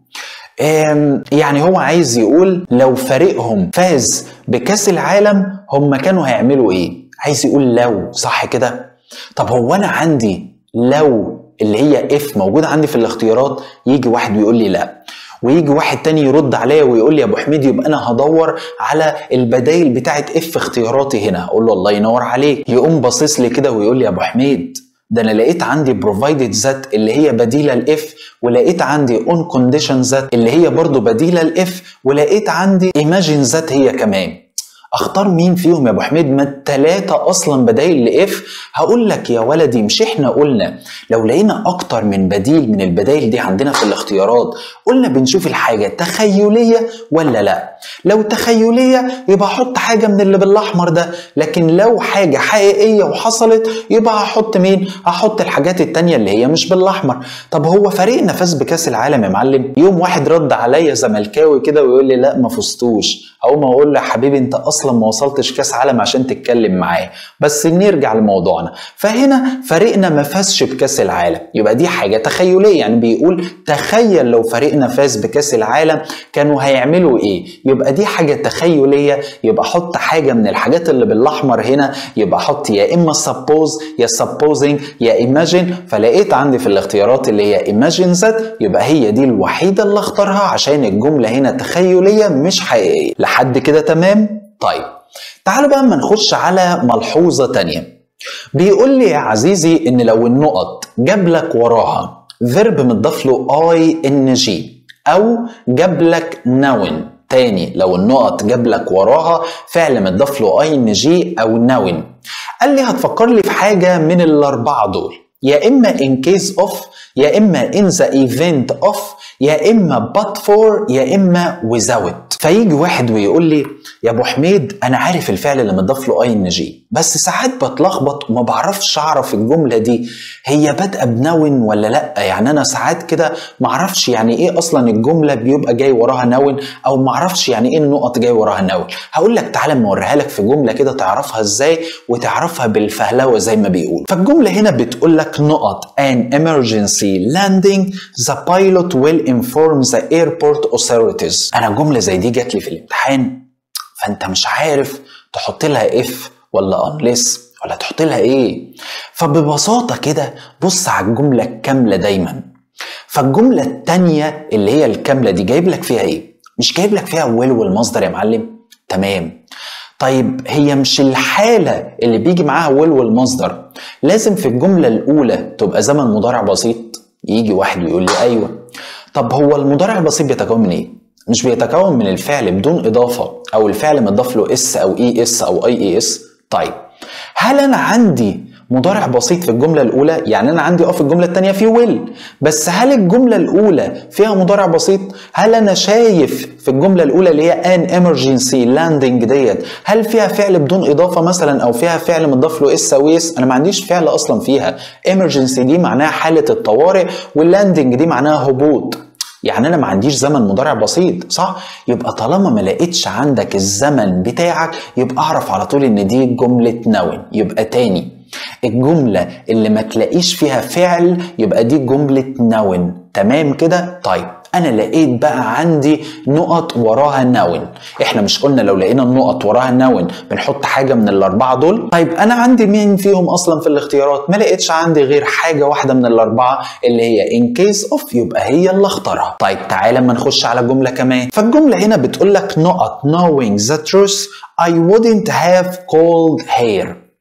يعني هو عايز يقول لو فريقهم فاز بكاس العالم هم كانوا هيعملوا ايه عايز يقول لو صح كده طب هو انا عندي لو اللي هي اف موجوده عندي في الاختيارات يجي واحد ويقول لي لا ويجي واحد تاني يرد عليا ويقول لي يا ابو حميد يبقى انا هدور على البدايل بتاعت اف اختياراتي هنا اقول له الله ينور عليك يقوم باصص لي كده ويقول لي يا ابو حميد ده انا لقيت عندي provided ذات اللي هي بديله الاف ولقيت عندي on condition ذات اللي هي برضو بديله الاف ولقيت عندي imagine ذات هي كمان اختار مين فيهم يا ابو حميد ما التلاتة اصلا بدايل لاف هقول لك يا ولدي مش احنا قلنا لو لقينا اكتر من بديل من البدايل دي عندنا في الاختيارات قلنا بنشوف الحاجة تخيلية ولا لا لو تخيلية يبقى احط حاجة من اللي بالاحمر ده لكن لو حاجة حقيقية وحصلت يبقى هحط مين هحط الحاجات التانية اللي هي مش بالاحمر طب هو فريقنا فاز بكاس العالم يا معلم يوم واحد رد عليا زملكاوي كده ويقول لي لا ما فزتوش هقوم اقول له يا حبيبي انت اصلا ما وصلتش كاس عالم عشان تتكلم معاه بس نرجع لموضوعنا فهنا فريقنا ما فازش بكاس العالم يبقى دي حاجه تخيليه يعني بيقول تخيل لو فريقنا فاز بكاس العالم كانوا هيعملوا ايه يبقى دي حاجه تخيليه يبقى حط حاجه من الحاجات اللي بالاحمر هنا يبقى حط يا اما suppose يا supposing يا imagine فلقيت عندي في الاختيارات اللي هي imagine ذات يبقى هي دي الوحيده اللي اختارها عشان الجمله هنا تخيليه مش حقيقيه لحد كده تمام طيب تعالوا بقى اما نخش على ملحوظه تانية بيقول لي يا عزيزي ان لو النقط جاب لك وراها فيرب متضاف له اي ان جي او جاب لك نون تاني لو النقط جاب لك وراها فعل متضاف له اي ان جي او نون قال لي هتفكر لي في حاجه من الاربعه دول يا اما in case of يا اما in the event of يا اما but for يا اما without فيجي واحد ويقول لي يا ابو حميد انا عارف الفعل اللي مضاف له اي ان جي بس ساعات بتلخبط وما بعرفش اعرف الجمله دي هي بادئه بنون ولا لا يعني انا ساعات كده ما اعرفش يعني ايه اصلا الجمله بيبقى جاي وراها نون او ما اعرفش يعني ايه النقط جاي وراها نون هقول لك تعالى اما اوريها لك في جمله كده تعرفها ازاي وتعرفها بالفهلوه زي ما بيقول فالجمله هنا بتقول لك نقط an emergency landing the pilot will inform the airport authorities انا جمله زي دي جات لي في الامتحان فانت مش عارف تحط لها اف ولا unless ولا تحط لها ايه فببساطه كده بص على الجمله الكامله دايما فالجمله التانية اللي هي الكامله دي جايب لك فيها ايه مش جايب لك فيها ويل والمصدر يا معلم تمام طيب هي مش الحالة اللي بيجي معاها ويل والمصدر لازم في الجملة الأولى تبقى زمن مضارع بسيط يجي واحد ويقول لي أيوه طب هو المضارع البسيط بيتكون من إيه؟ مش بيتكون من الفعل بدون إضافة أو الفعل مضاف له اس أو اي اس أو اي اي اس طيب هل أنا عندي مضارع بسيط في الجملة الأولى يعني أنا عندي أه في الجملة الثانية في ويل بس هل الجملة الأولى فيها مضارع بسيط؟ هل أنا شايف في الجملة الأولى اللي هي ان emergency landing ديت هل فيها فعل بدون إضافة مثلا أو فيها فعل مضاف له اس أو اس؟ أنا ما عنديش فعل أصلا فيها emergency دي معناها حالة الطوارئ واللاندنج دي معناها هبوط يعني انا ما عنديش زمن مضارع بسيط صح يبقى طالما ما لقيتش عندك الزمن بتاعك يبقى اعرف على طول ان دي جمله نون يبقى تاني الجمله اللي ما تلاقيش فيها فعل يبقى دي جمله نون تمام كده طيب انا لقيت بقى عندي نقط وراها نون احنا مش قلنا لو لقينا النقط وراها نون بنحط حاجه من الاربعه دول طيب انا عندي مين فيهم اصلا في الاختيارات ما لقيتش عندي غير حاجه واحده من الاربعه اللي هي in case of يبقى هي اللي اختارها طيب تعالى اما نخش على جمله كمان فالجمله هنا بتقول لك نقط knowing the truth I wouldn't have called hair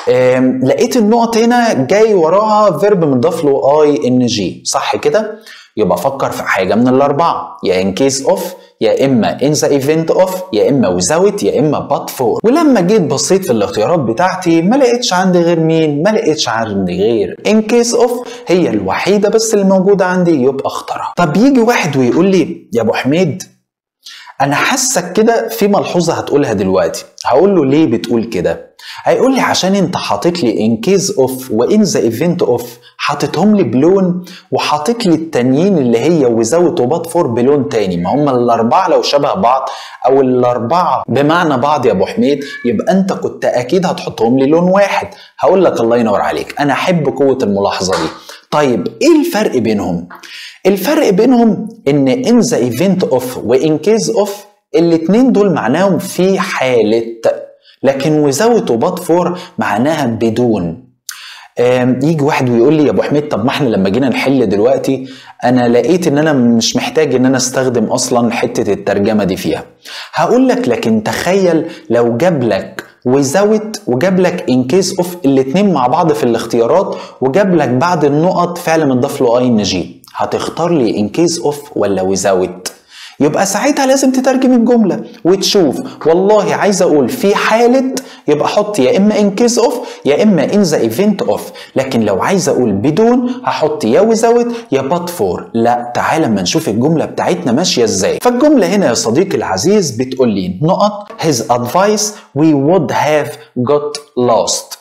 آم، لقيت النقط هنا جاي وراها فيرب مضاف له اي ان جي صح كده يبقى فكر في حاجه من الاربعه يا ان كيس اوف يا اما in the event of يا اما without يا اما but for ولما جيت بصيت في الاختيارات بتاعتي ما لقيتش عندي غير مين ما لقيتش عندي غير in case of هي الوحيده بس اللي موجوده عندي يبقى اختارها طب يجي واحد ويقول لي يا ابو حميد انا حاسك كده في ملحوظه هتقولها دلوقتي هقول له ليه بتقول كده هيقول لي عشان انت حاطط لي ان كيز اوف وان ذا ايفنت اوف حاططهم لي بلون وحاطط لي التانيين اللي هي وزاوت وبات فور بلون تاني ما هم الاربعه لو شبه بعض او الاربعه بمعنى بعض يا ابو حميد يبقى انت كنت اكيد هتحطهم لي لون واحد هقول لك الله ينور عليك انا احب قوه الملاحظه دي طيب ايه الفرق بينهم الفرق بينهم ان in the event of و in case of الاتنين دول معناهم في حالة لكن without و but for معناها بدون آم، يجي واحد ويقول لي يا ابو حميد طب ما احنا لما جينا نحل دلوقتي انا لقيت ان انا مش محتاج ان انا استخدم اصلا حته الترجمه دي فيها هقول لك لكن تخيل لو جاب لك without وجاب لك in case of الاتنين مع بعض في الاختيارات وجاب لك بعد النقط فعل مضاف له اي ان جي هتختار لي in case of ولا without يبقى ساعتها لازم تترجم الجملة وتشوف والله عايز أقول في حالة يبقى حط يا إما in case of يا إما in the event of لكن لو عايز أقول بدون هحط يا without يا but for لا تعال اما نشوف الجملة بتاعتنا ماشية إزاي فالجملة هنا يا صديقي العزيز بتقول لي نقط his advice we would have got lost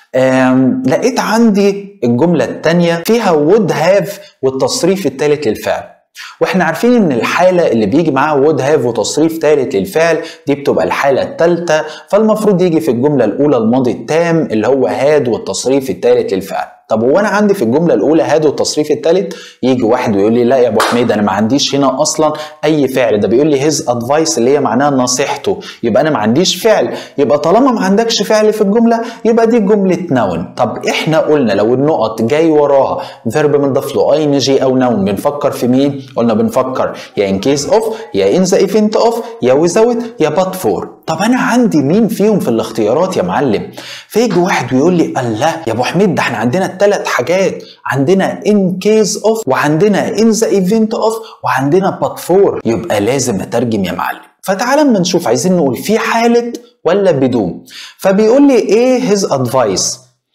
أم لقيت عندي الجملة التانية فيها would have والتصريف الثالث للفعل واحنا عارفين ان الحالة اللي بيجي معاها would have وتصريف ثالث للفعل دي بتبقى الحالة الثالثة فالمفروض يجي في الجملة الأولى الماضي التام اللي هو had والتصريف الثالث للفعل طب هو انا عندي في الجمله الاولى هاد والتصريف الثالث يجي واحد ويقول لي لا يا ابو حميد انا ما عنديش هنا اصلا اي فعل ده بيقول لي هيز ادفايس اللي هي معناها نصيحته يبقى انا ما عنديش فعل يبقى طالما ما عندكش فعل في الجمله يبقى دي جمله نون طب احنا قلنا لو النقط جاي وراها فيرب مضاف له اي ان جي او نون بنفكر في مين قلنا بنفكر يا ان كيس اوف يا ان ذا ايفنت اوف يا ويزاوت يا بات فور طب انا عندي مين فيهم في الاختيارات يا معلم فيجي واحد ويقول لي الله يا ابو حميد ده احنا عندنا الثلاث حاجات عندنا in case of وعندنا in the event of وعندنا but for يبقى لازم اترجم يا معلم فتعال اما نشوف عايزين نقول في حالة ولا بدون فبيقول لي ايه his advice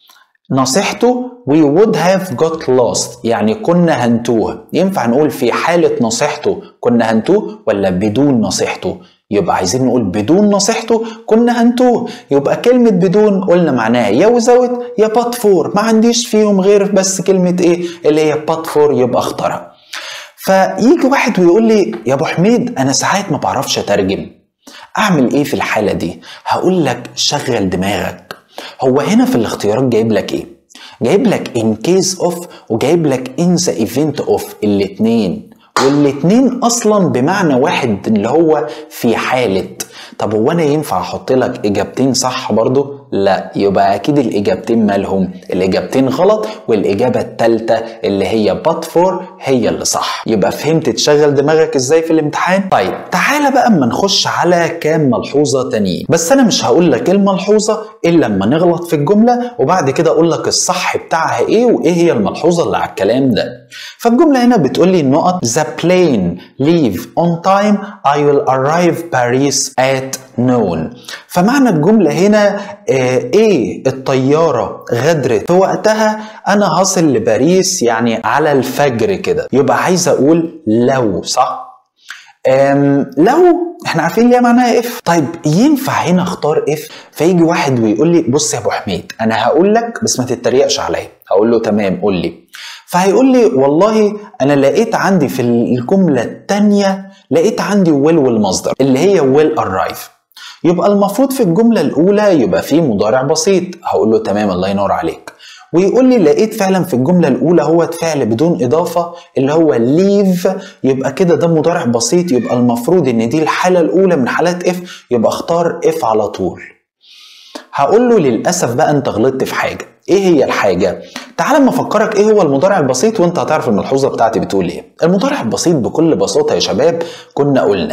نصيحته we would have got lost يعني كنا هنتوه ينفع نقول في حالة نصيحته كنا هنتوه ولا بدون نصيحته يبقى عايزين نقول بدون نصيحته كنا هنتوه يبقى كلمة بدون قلنا معناها يا وزوت يا بات فور ما عنديش فيهم غير بس كلمة ايه اللي هي بات فور يبقى اختارها فيجي واحد ويقول لي يا ابو حميد انا ساعات ما بعرفش اترجم اعمل ايه في الحالة دي هقول لك شغل دماغك هو هنا في الاختيارات جايب لك ايه جايب لك in case of وجايب لك in the event of الاتنين والاتنين اصلا بمعنى واحد اللي هو في حالة طب هو انا ينفع احط لك اجابتين صح برضو لا يبقى اكيد الاجابتين مالهم الاجابتين غلط والاجابة التالتة اللي هي بات فور هي اللي صح يبقى فهمت تشغل دماغك ازاي في الامتحان طيب تعالى بقى اما نخش على كام ملحوظة تانيين بس انا مش هقول لك الملحوظة الا لما نغلط في الجملة وبعد كده اقول لك الصح بتاعها ايه وايه هي الملحوظة اللي على الكلام ده فالجملة هنا بتقول لي النقط the plane leave on time I will arrive Paris at noon فمعنى الجملة هنا آه ايه الطيارة غدرت في وقتها انا هصل لباريس يعني على الفجر كده يبقى عايز اقول لو صح أم لو احنا عارفين ليه معناها اف طيب ينفع هنا اختار اف فيجي واحد ويقول لي بص يا ابو حميد انا هقول لك بس ما تتريقش عليا هقول له تمام قول لي فهيقول لي والله انا لقيت عندي في الجمله الثانيه لقيت عندي ويل والمصدر اللي هي ويل ارايف يبقى المفروض في الجمله الاولى يبقى في مضارع بسيط هقول له تمام الله ينور عليك ويقول لي لقيت فعلا في الجملة الأولى هو فعل بدون إضافة اللي هو ليف يبقى كده ده مضارع بسيط يبقى المفروض إن دي الحالة الأولى من حالات اف يبقى اختار اف على طول هقول له للأسف بقى أنت غلطت في حاجة ايه هي الحاجة؟ تعال اما افكرك ايه هو المضارع البسيط وانت هتعرف الملحوظة بتاعتي بتقول ايه. المضارع البسيط بكل بساطة يا شباب كنا قلنا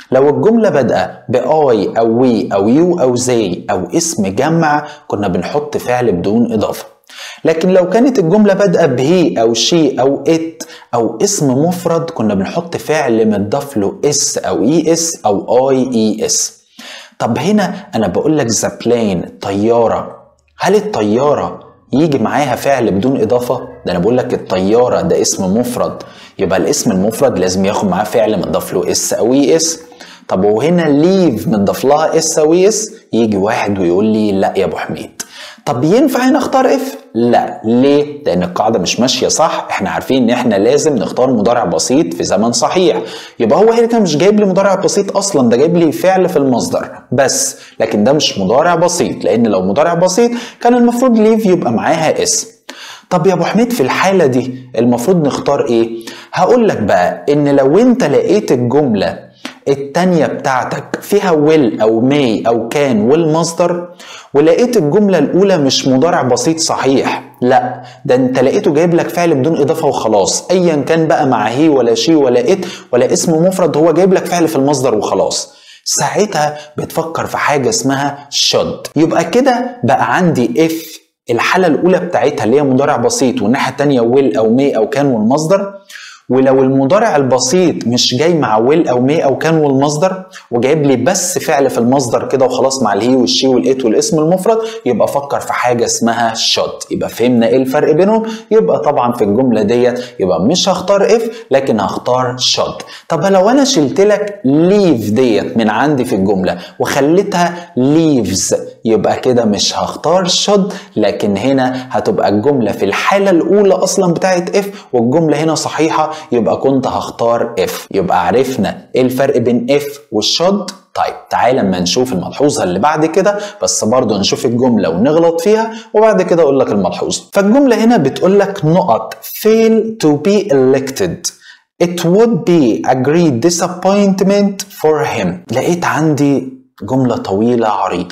لو الجملة بادئة بآي أو وي أو يو أو زي أو اسم جمع كنا بنحط فعل بدون إضافة لكن لو كانت الجملة بادئة بهي أو شي أو إت أو اسم مفرد كنا بنحط فعل متضاف له اس أو اي اس أو اي اي اس طب هنا أنا بقول لك ذا بلين طيارة هل الطيارة يجي معاها فعل بدون إضافة؟ ده أنا بقول لك الطيارة ده اسم مفرد يبقى الاسم المفرد لازم ياخد معاه فعل متضاف له اس أو اي اس طب وهنا ليف متضاف لها اس أو اي اس يجي واحد ويقول لي لا يا أبو حميد طب ينفع هنا اختار اف؟ لا ليه؟ لأن القاعدة مش ماشية صح، احنا عارفين إن احنا لازم نختار مضارع بسيط في زمن صحيح، يبقى هو هنا كان مش جايب لي مضارع بسيط أصلا ده جايب لي فعل في المصدر بس، لكن ده مش مضارع بسيط، لأن لو مضارع بسيط كان المفروض ليف يبقى معاها اسم. طب يا ابو حميد في الحاله دي المفروض نختار ايه هقول لك بقى ان لو انت لقيت الجمله التانية بتاعتك فيها will أو may أو كان والمصدر ولقيت الجملة الأولى مش مضارع بسيط صحيح لا ده انت لقيته جايب لك فعل بدون إضافة وخلاص أيا كان بقى مع هي ولا شي ولا إت ولا اسم مفرد هو جايب لك فعل في المصدر وخلاص ساعتها بتفكر في حاجة اسمها should يبقى كده بقى عندي if الحالة الأولى بتاعتها اللي هي مضارع بسيط والناحية التانية will أو may أو كان والمصدر ولو المضارع البسيط مش جاي مع ويل او مي او كان والمصدر وجايب لي بس فعل في المصدر كده وخلاص مع الهي والشي والات والاسم المفرد يبقى فكر في حاجه اسمها شوت يبقى فهمنا ايه الفرق بينهم يبقى طبعا في الجمله ديت يبقى مش هختار اف لكن هختار شوت طب لو انا شلت لك ليف ديت من عندي في الجمله وخليتها ليفز يبقى كده مش هختار شود لكن هنا هتبقى الجمله في الحاله الاولى اصلا بتاعت اف والجمله هنا صحيحه يبقى كنت هختار اف يبقى عرفنا ايه الفرق بين اف والشود طيب تعالى اما نشوف الملحوظه اللي بعد كده بس برضه نشوف الجمله ونغلط فيها وبعد كده اقول لك الملحوظه فالجمله هنا بتقول لك نقط fail to be elected it would be a great disappointment for him لقيت عندي جمله طويله عريضه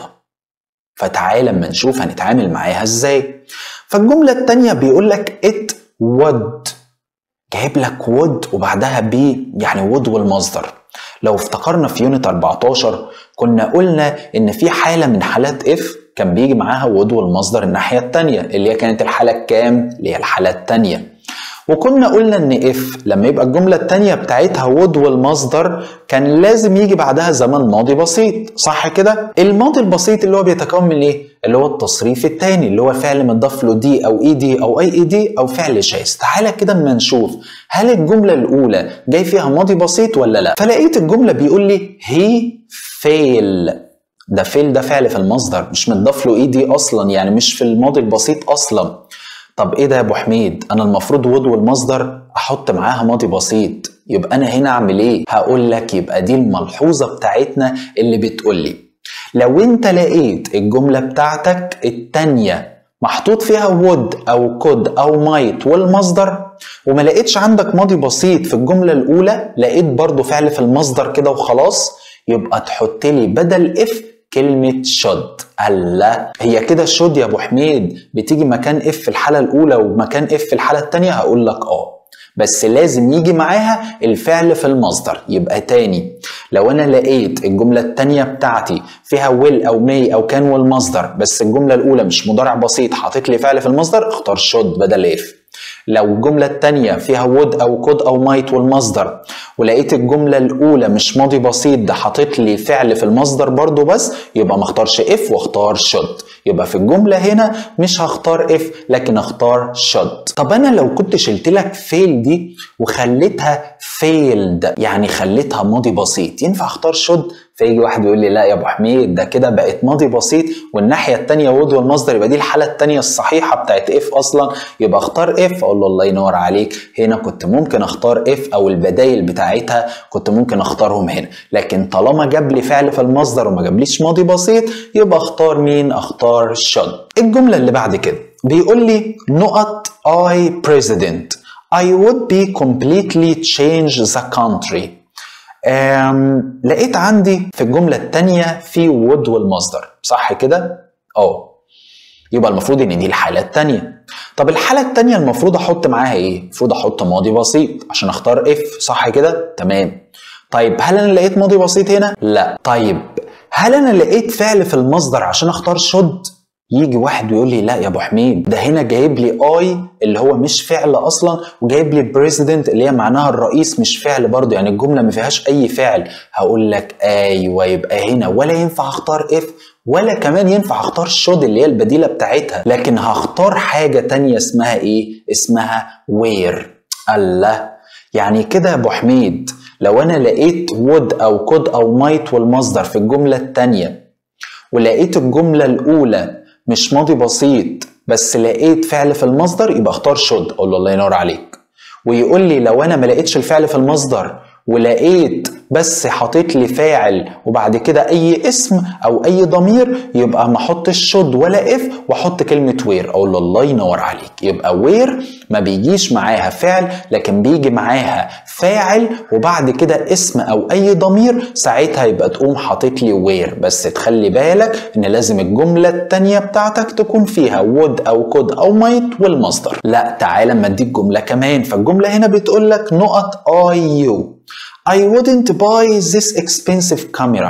فتعالى اما نشوف هنتعامل معاها ازاي فالجمله الثانيه بيقول لك it would جايب لك would وبعدها بي يعني would والمصدر لو افتكرنا في يونت 14 كنا قلنا ان في حاله من حالات اف كان بيجي معاها would والمصدر الناحيه الثانيه اللي هي كانت الحاله الكام اللي هي الحاله الثانيه وكنا قلنا ان اف لما يبقى الجمله الثانيه بتاعتها would والمصدر كان لازم يجي بعدها زمن ماضي بسيط صح كده الماضي البسيط اللي هو بيتكون من ايه اللي هو التصريف الثاني اللي هو فعل متضاف له دي او اي دي او اي اي دي او فعل شاذ تعالى كده اما نشوف هل الجمله الاولى جاي فيها ماضي بسيط ولا لا فلقيت الجمله بيقول لي هي فيل ده فيل ده فعل في المصدر مش متضاف له اي دي اصلا يعني مش في الماضي البسيط اصلا طب ايه ده يا ابو حميد انا المفروض وود والمصدر احط معاها ماضي بسيط يبقى انا هنا اعمل ايه هقول لك يبقى دي الملحوظه بتاعتنا اللي بتقول لي لو انت لقيت الجمله بتاعتك التانيه محطوط فيها would او could او might والمصدر وما لقيتش عندك ماضي بسيط في الجمله الاولى لقيت برضو فعل في المصدر كده وخلاص يبقى تحط لي بدل اف كلمة شود الله هي كده شود يا ابو حميد بتيجي مكان اف في الحالة الأولى ومكان اف في الحالة التانية هقول لك اه بس لازم يجي معاها الفعل في المصدر يبقى تاني لو انا لقيت الجملة التانية بتاعتي فيها will او may او كان والمصدر بس الجملة الأولى مش مضارع بسيط حاطط لي فعل في المصدر اختار شود بدل اف لو الجملة التانية فيها would أو could أو might والمصدر ولقيت الجملة الأولى مش ماضي بسيط ده حاطط لي فعل في المصدر برضو بس يبقى ما اختارش if واختار should يبقى في الجملة هنا مش هختار if لكن اختار should طب أنا لو كنت شلت لك fail دي وخليتها failed يعني خليتها ماضي بسيط ينفع اختار should فيجي واحد يقول لي لا يا ابو حميد ده كده بقت ماضي بسيط والناحيه الثانيه وود والمصدر يبقى دي الحاله الثانيه الصحيحه بتاعت اف اصلا يبقى اختار اف اقول له الله ينور عليك هنا كنت ممكن اختار اف او البدايل بتاعتها كنت ممكن اختارهم هنا لكن طالما جاب لي فعل في المصدر وما جابليش ماضي بسيط يبقى اختار مين اختار should الجمله اللي بعد كده بيقول لي نقط I president I would be completely change the country أم لقيت عندي في الجملة التانية في would والمصدر صح كده؟ اه يبقى المفروض ان دي الحالة التانية طب الحالة التانية المفروض احط معاها ايه؟ المفروض احط ماضي بسيط عشان اختار اف صح كده؟ تمام طيب هل انا لقيت ماضي بسيط هنا لا طيب هل انا لقيت فعل في المصدر عشان اختار شد يجي واحد ويقول لي لا يا ابو حميد ده هنا جايب لي اي اللي هو مش فعل اصلا وجايب لي بريزيدنت اللي هي معناها الرئيس مش فعل برضه يعني الجمله ما فيهاش اي فعل هقول لك ايوه يبقى هنا ولا ينفع اختار اف ولا كمان ينفع اختار شود اللي هي البديله بتاعتها لكن هختار حاجه تانية اسمها ايه اسمها وير الله يعني كده يا ابو حميد لو انا لقيت would او could او might والمصدر في الجمله التانية ولقيت الجمله الاولى مش ماضي بسيط بس لقيت فعل في المصدر يبقى اختار شود اقول له الله ينور عليك ويقول لي لو انا ما لقيتش الفعل في المصدر ولقيت بس حاطط لي فاعل وبعد كده اي اسم او اي ضمير يبقى ما احطش شود ولا اف واحط كلمه وير اقول له الله ينور عليك يبقى وير ما بيجيش معاها فعل لكن بيجي معاها فاعل وبعد كده اسم او اي ضمير ساعتها يبقى تقوم حاطط لي وير بس تخلي بالك ان لازم الجمله التانية بتاعتك تكون فيها would او could او might والمصدر لا تعالى اما اديك جمله كمان فالجمله هنا بتقول لك نقط I you I wouldn't buy this expensive camera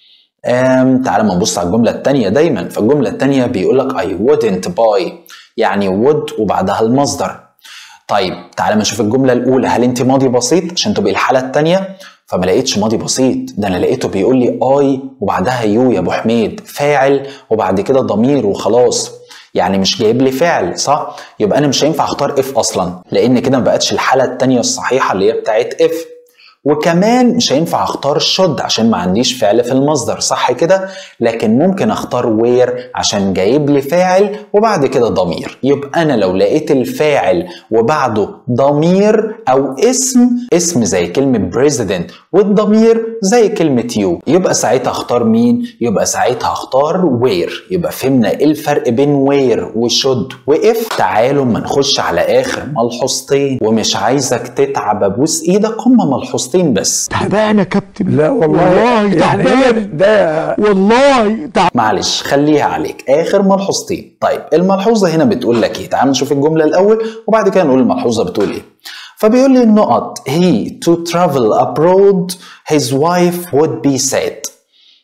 um, تعالى ما نبص على الجملة التانية دايما فالجملة التانية بيقول لك I wouldn't buy يعني would وبعدها المصدر طيب تعالى ما نشوف الجملة الأولى هل أنت ماضي بسيط عشان تبقي الحالة التانية فما لقيتش ماضي بسيط ده أنا لقيته بيقول لي I وبعدها يو يا أبو حميد فاعل وبعد كده ضمير وخلاص يعني مش جايب لي فعل صح يبقى انا مش هينفع اختار اف اصلا لان كده ما بقتش الحاله الثانيه الصحيحه اللي هي بتاعت اف وكمان مش هينفع اختار شد عشان ما عنديش فعل في المصدر صح كده لكن ممكن اختار وير عشان جايب لي فاعل وبعد كده ضمير يبقى انا لو لقيت الفاعل وبعده ضمير او اسم اسم زي كلمة president والضمير زي كلمة يو يبقى ساعتها اختار مين يبقى ساعتها اختار وير يبقى فهمنا ايه الفرق بين وير وشود واف تعالوا ما نخش على اخر ملحوظتين ومش عايزك تتعب ابوس ايدك هما ملحوظتين بس تعبان يا كابتن لا والله والله يعني هي تعبان ده والله تعبان معلش خليها عليك اخر ملحوظتين طيب الملحوظه هنا بتقول لك ايه تعال نشوف الجمله الاول وبعد كده نقول الملحوظه بتقول ايه فبيقول لي النقط he to travel abroad his wife would be sad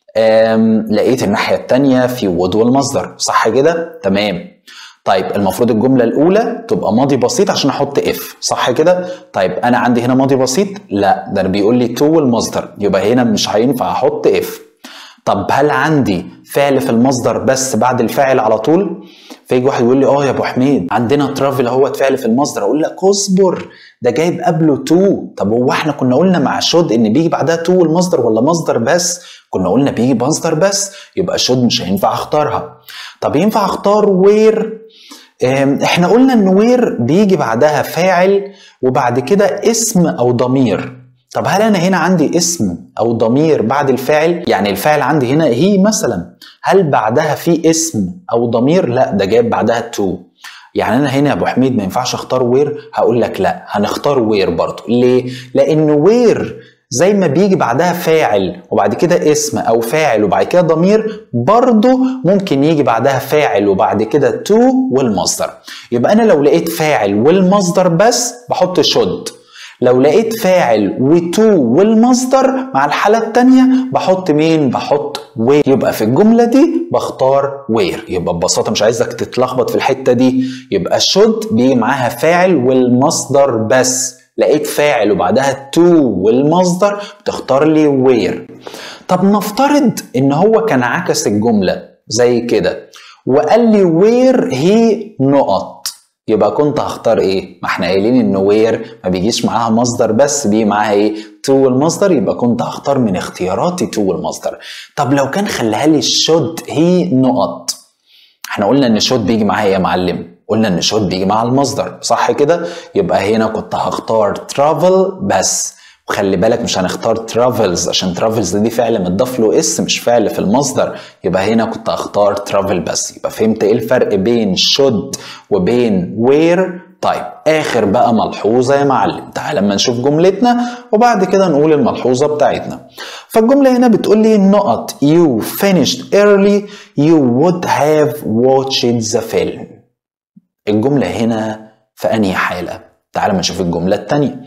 أم لقيت الناحيه الثانيه في would والمصدر صح كده تمام طيب المفروض الجمله الاولى تبقى ماضي بسيط عشان احط اف صح كده طيب انا عندي هنا ماضي بسيط لا ده انا بيقول لي to والمصدر يبقى هنا مش هينفع احط اف طب هل عندي فعل في المصدر بس بعد الفاعل على طول فيجي واحد يقول لي اه يا ابو حميد عندنا ترافل اهوت فعل في المصدر اقول لك اصبر ده جايب قبله تو طب هو احنا كنا قلنا مع شود ان بيجي بعدها تو المصدر ولا مصدر بس كنا قلنا بيجي مصدر بس يبقى شود مش هينفع اختارها طب ينفع اختار وير أم، احنا قلنا ان وير بيجي بعدها فاعل وبعد كده اسم او ضمير طب هل انا هنا عندي اسم او ضمير بعد الفاعل يعني الفاعل عندي هنا هي مثلا هل بعدها في اسم او ضمير لا ده جايب بعدها تو يعني انا هنا يا ابو حميد ما ينفعش اختار وير هقول لك لا هنختار وير برضه ليه لان وير زي ما بيجي بعدها فاعل وبعد كده اسم او فاعل وبعد كده ضمير برضه ممكن يجي بعدها فاعل وبعد كده تو والمصدر يبقى انا لو لقيت فاعل والمصدر بس بحط شد لو لقيت فاعل وتو والمصدر مع الحالة التانية بحط مين؟ بحط وير يبقى في الجملة دي بختار وير يبقى ببساطة مش عايزك تتلخبط في الحتة دي يبقى شود بيجي معاها فاعل والمصدر بس لقيت فاعل وبعدها تو والمصدر بتختار لي وير طب نفترض ان هو كان عكس الجملة زي كده وقال لي وير هي نقط يبقى كنت هختار ايه؟ ما احنا قايلين ان وير ما بيجيش معاها مصدر بس بيجي معاها ايه؟ تو والمصدر يبقى كنت هختار من اختياراتي تو والمصدر. طب لو كان خلاها لي شود هي نقط. احنا قلنا ان شود بيجي معاها ايه يا معلم؟ قلنا ان شود بيجي مع المصدر صح كده؟ يبقى هنا كنت هختار ترافل بس وخلي بالك مش هنختار ترافلز عشان ترافلز دي فعل متضاف له اس مش فعل في المصدر يبقى هنا كنت هختار ترافل بس يبقى فهمت ايه الفرق بين شود وبين وير طيب اخر بقى ملحوظه يا معلم تعال لما نشوف جملتنا وبعد كده نقول الملحوظه بتاعتنا فالجمله هنا بتقول لي النقط you finished early you would have watched the film الجمله هنا في انهي حاله تعال ما نشوف الجمله الثانيه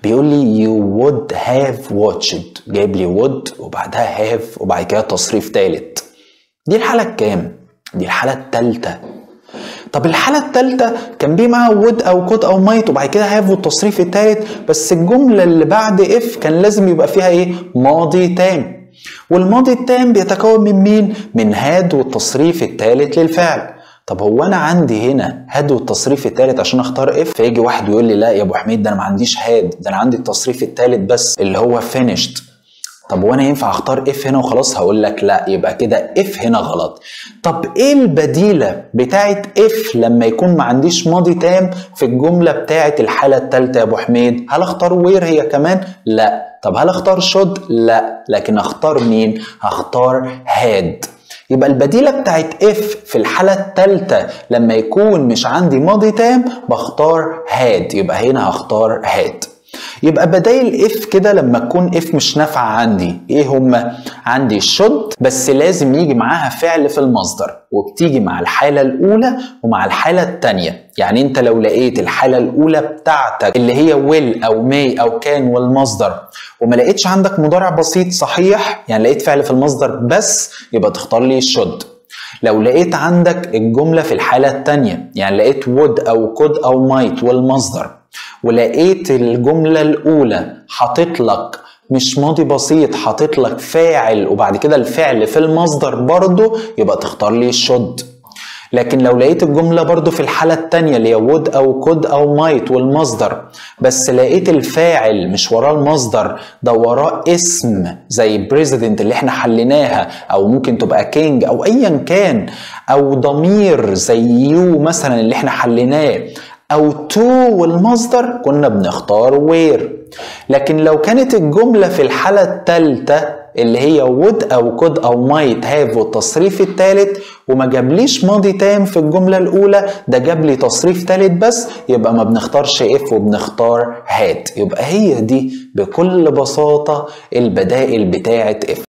بيقول لي you would have watched جايب لي would وبعدها have وبعد كده تصريف تالت دي الحالة الكام؟ دي الحالة التالتة طب الحالة التالتة كان بيه معاها would أو could أو might وبعد كده have والتصريف التالت بس الجملة اللي بعد if كان لازم يبقى فيها إيه؟ ماضي تام والماضي التام بيتكون من مين؟ من had والتصريف التالت للفعل طب هو انا عندي هنا هاد والتصريف التالت عشان اختار اف فيجي واحد يقول لي لا يا ابو حميد ده انا ما عنديش هاد ده انا عندي التصريف التالت بس اللي هو finished طب وانا ينفع اختار اف هنا وخلاص هقول لك لا يبقى كده اف هنا غلط طب ايه البديله بتاعت اف لما يكون ما عنديش ماضي تام في الجمله بتاعت الحاله الثالثه يا ابو حميد هل اختار وير هي كمان لا طب هل اختار شود لا لكن اختار مين هختار هاد يبقى البديله بتاعت اف في الحاله الثالثه لما يكون مش عندي ماضي تام بختار هاد يبقى هنا هختار هاد يبقى بدايل اف كده لما تكون اف مش نافعه عندي ايه هما عندي شد بس لازم يجي معاها فعل في المصدر وبتيجي مع الحاله الاولى ومع الحاله الثانيه يعني انت لو لقيت الحاله الاولى بتاعتك اللي هي will او may او كان والمصدر وما لقيتش عندك مضارع بسيط صحيح يعني لقيت فعل في المصدر بس يبقى تختار لي شد لو لقيت عندك الجملة في الحالة التانية يعني لقيت would أو could أو might والمصدر ولقيت الجملة الأولى حاطط لك مش ماضي بسيط حاطط لك فاعل وبعد كده الفعل في المصدر برضه يبقى تختار لي الشد لكن لو لقيت الجملة برضو في الحالة التانية اللي هي would أو could أو might والمصدر بس لقيت الفاعل مش وراه المصدر ده وراه اسم زي president اللي احنا حليناها أو ممكن تبقى king أو أيا كان أو ضمير زي you مثلا اللي احنا حليناه أو to والمصدر كنا بنختار where لكن لو كانت الجملة في الحالة التالتة اللي هي would أو could أو might have والتصريف التالت وما جابليش ماضي تام في الجملة الأولى ده جاب لي تصريف تالت بس يبقى ما بنختارش if وبنختار had يبقى هي دي بكل بساطة البدائل بتاعة if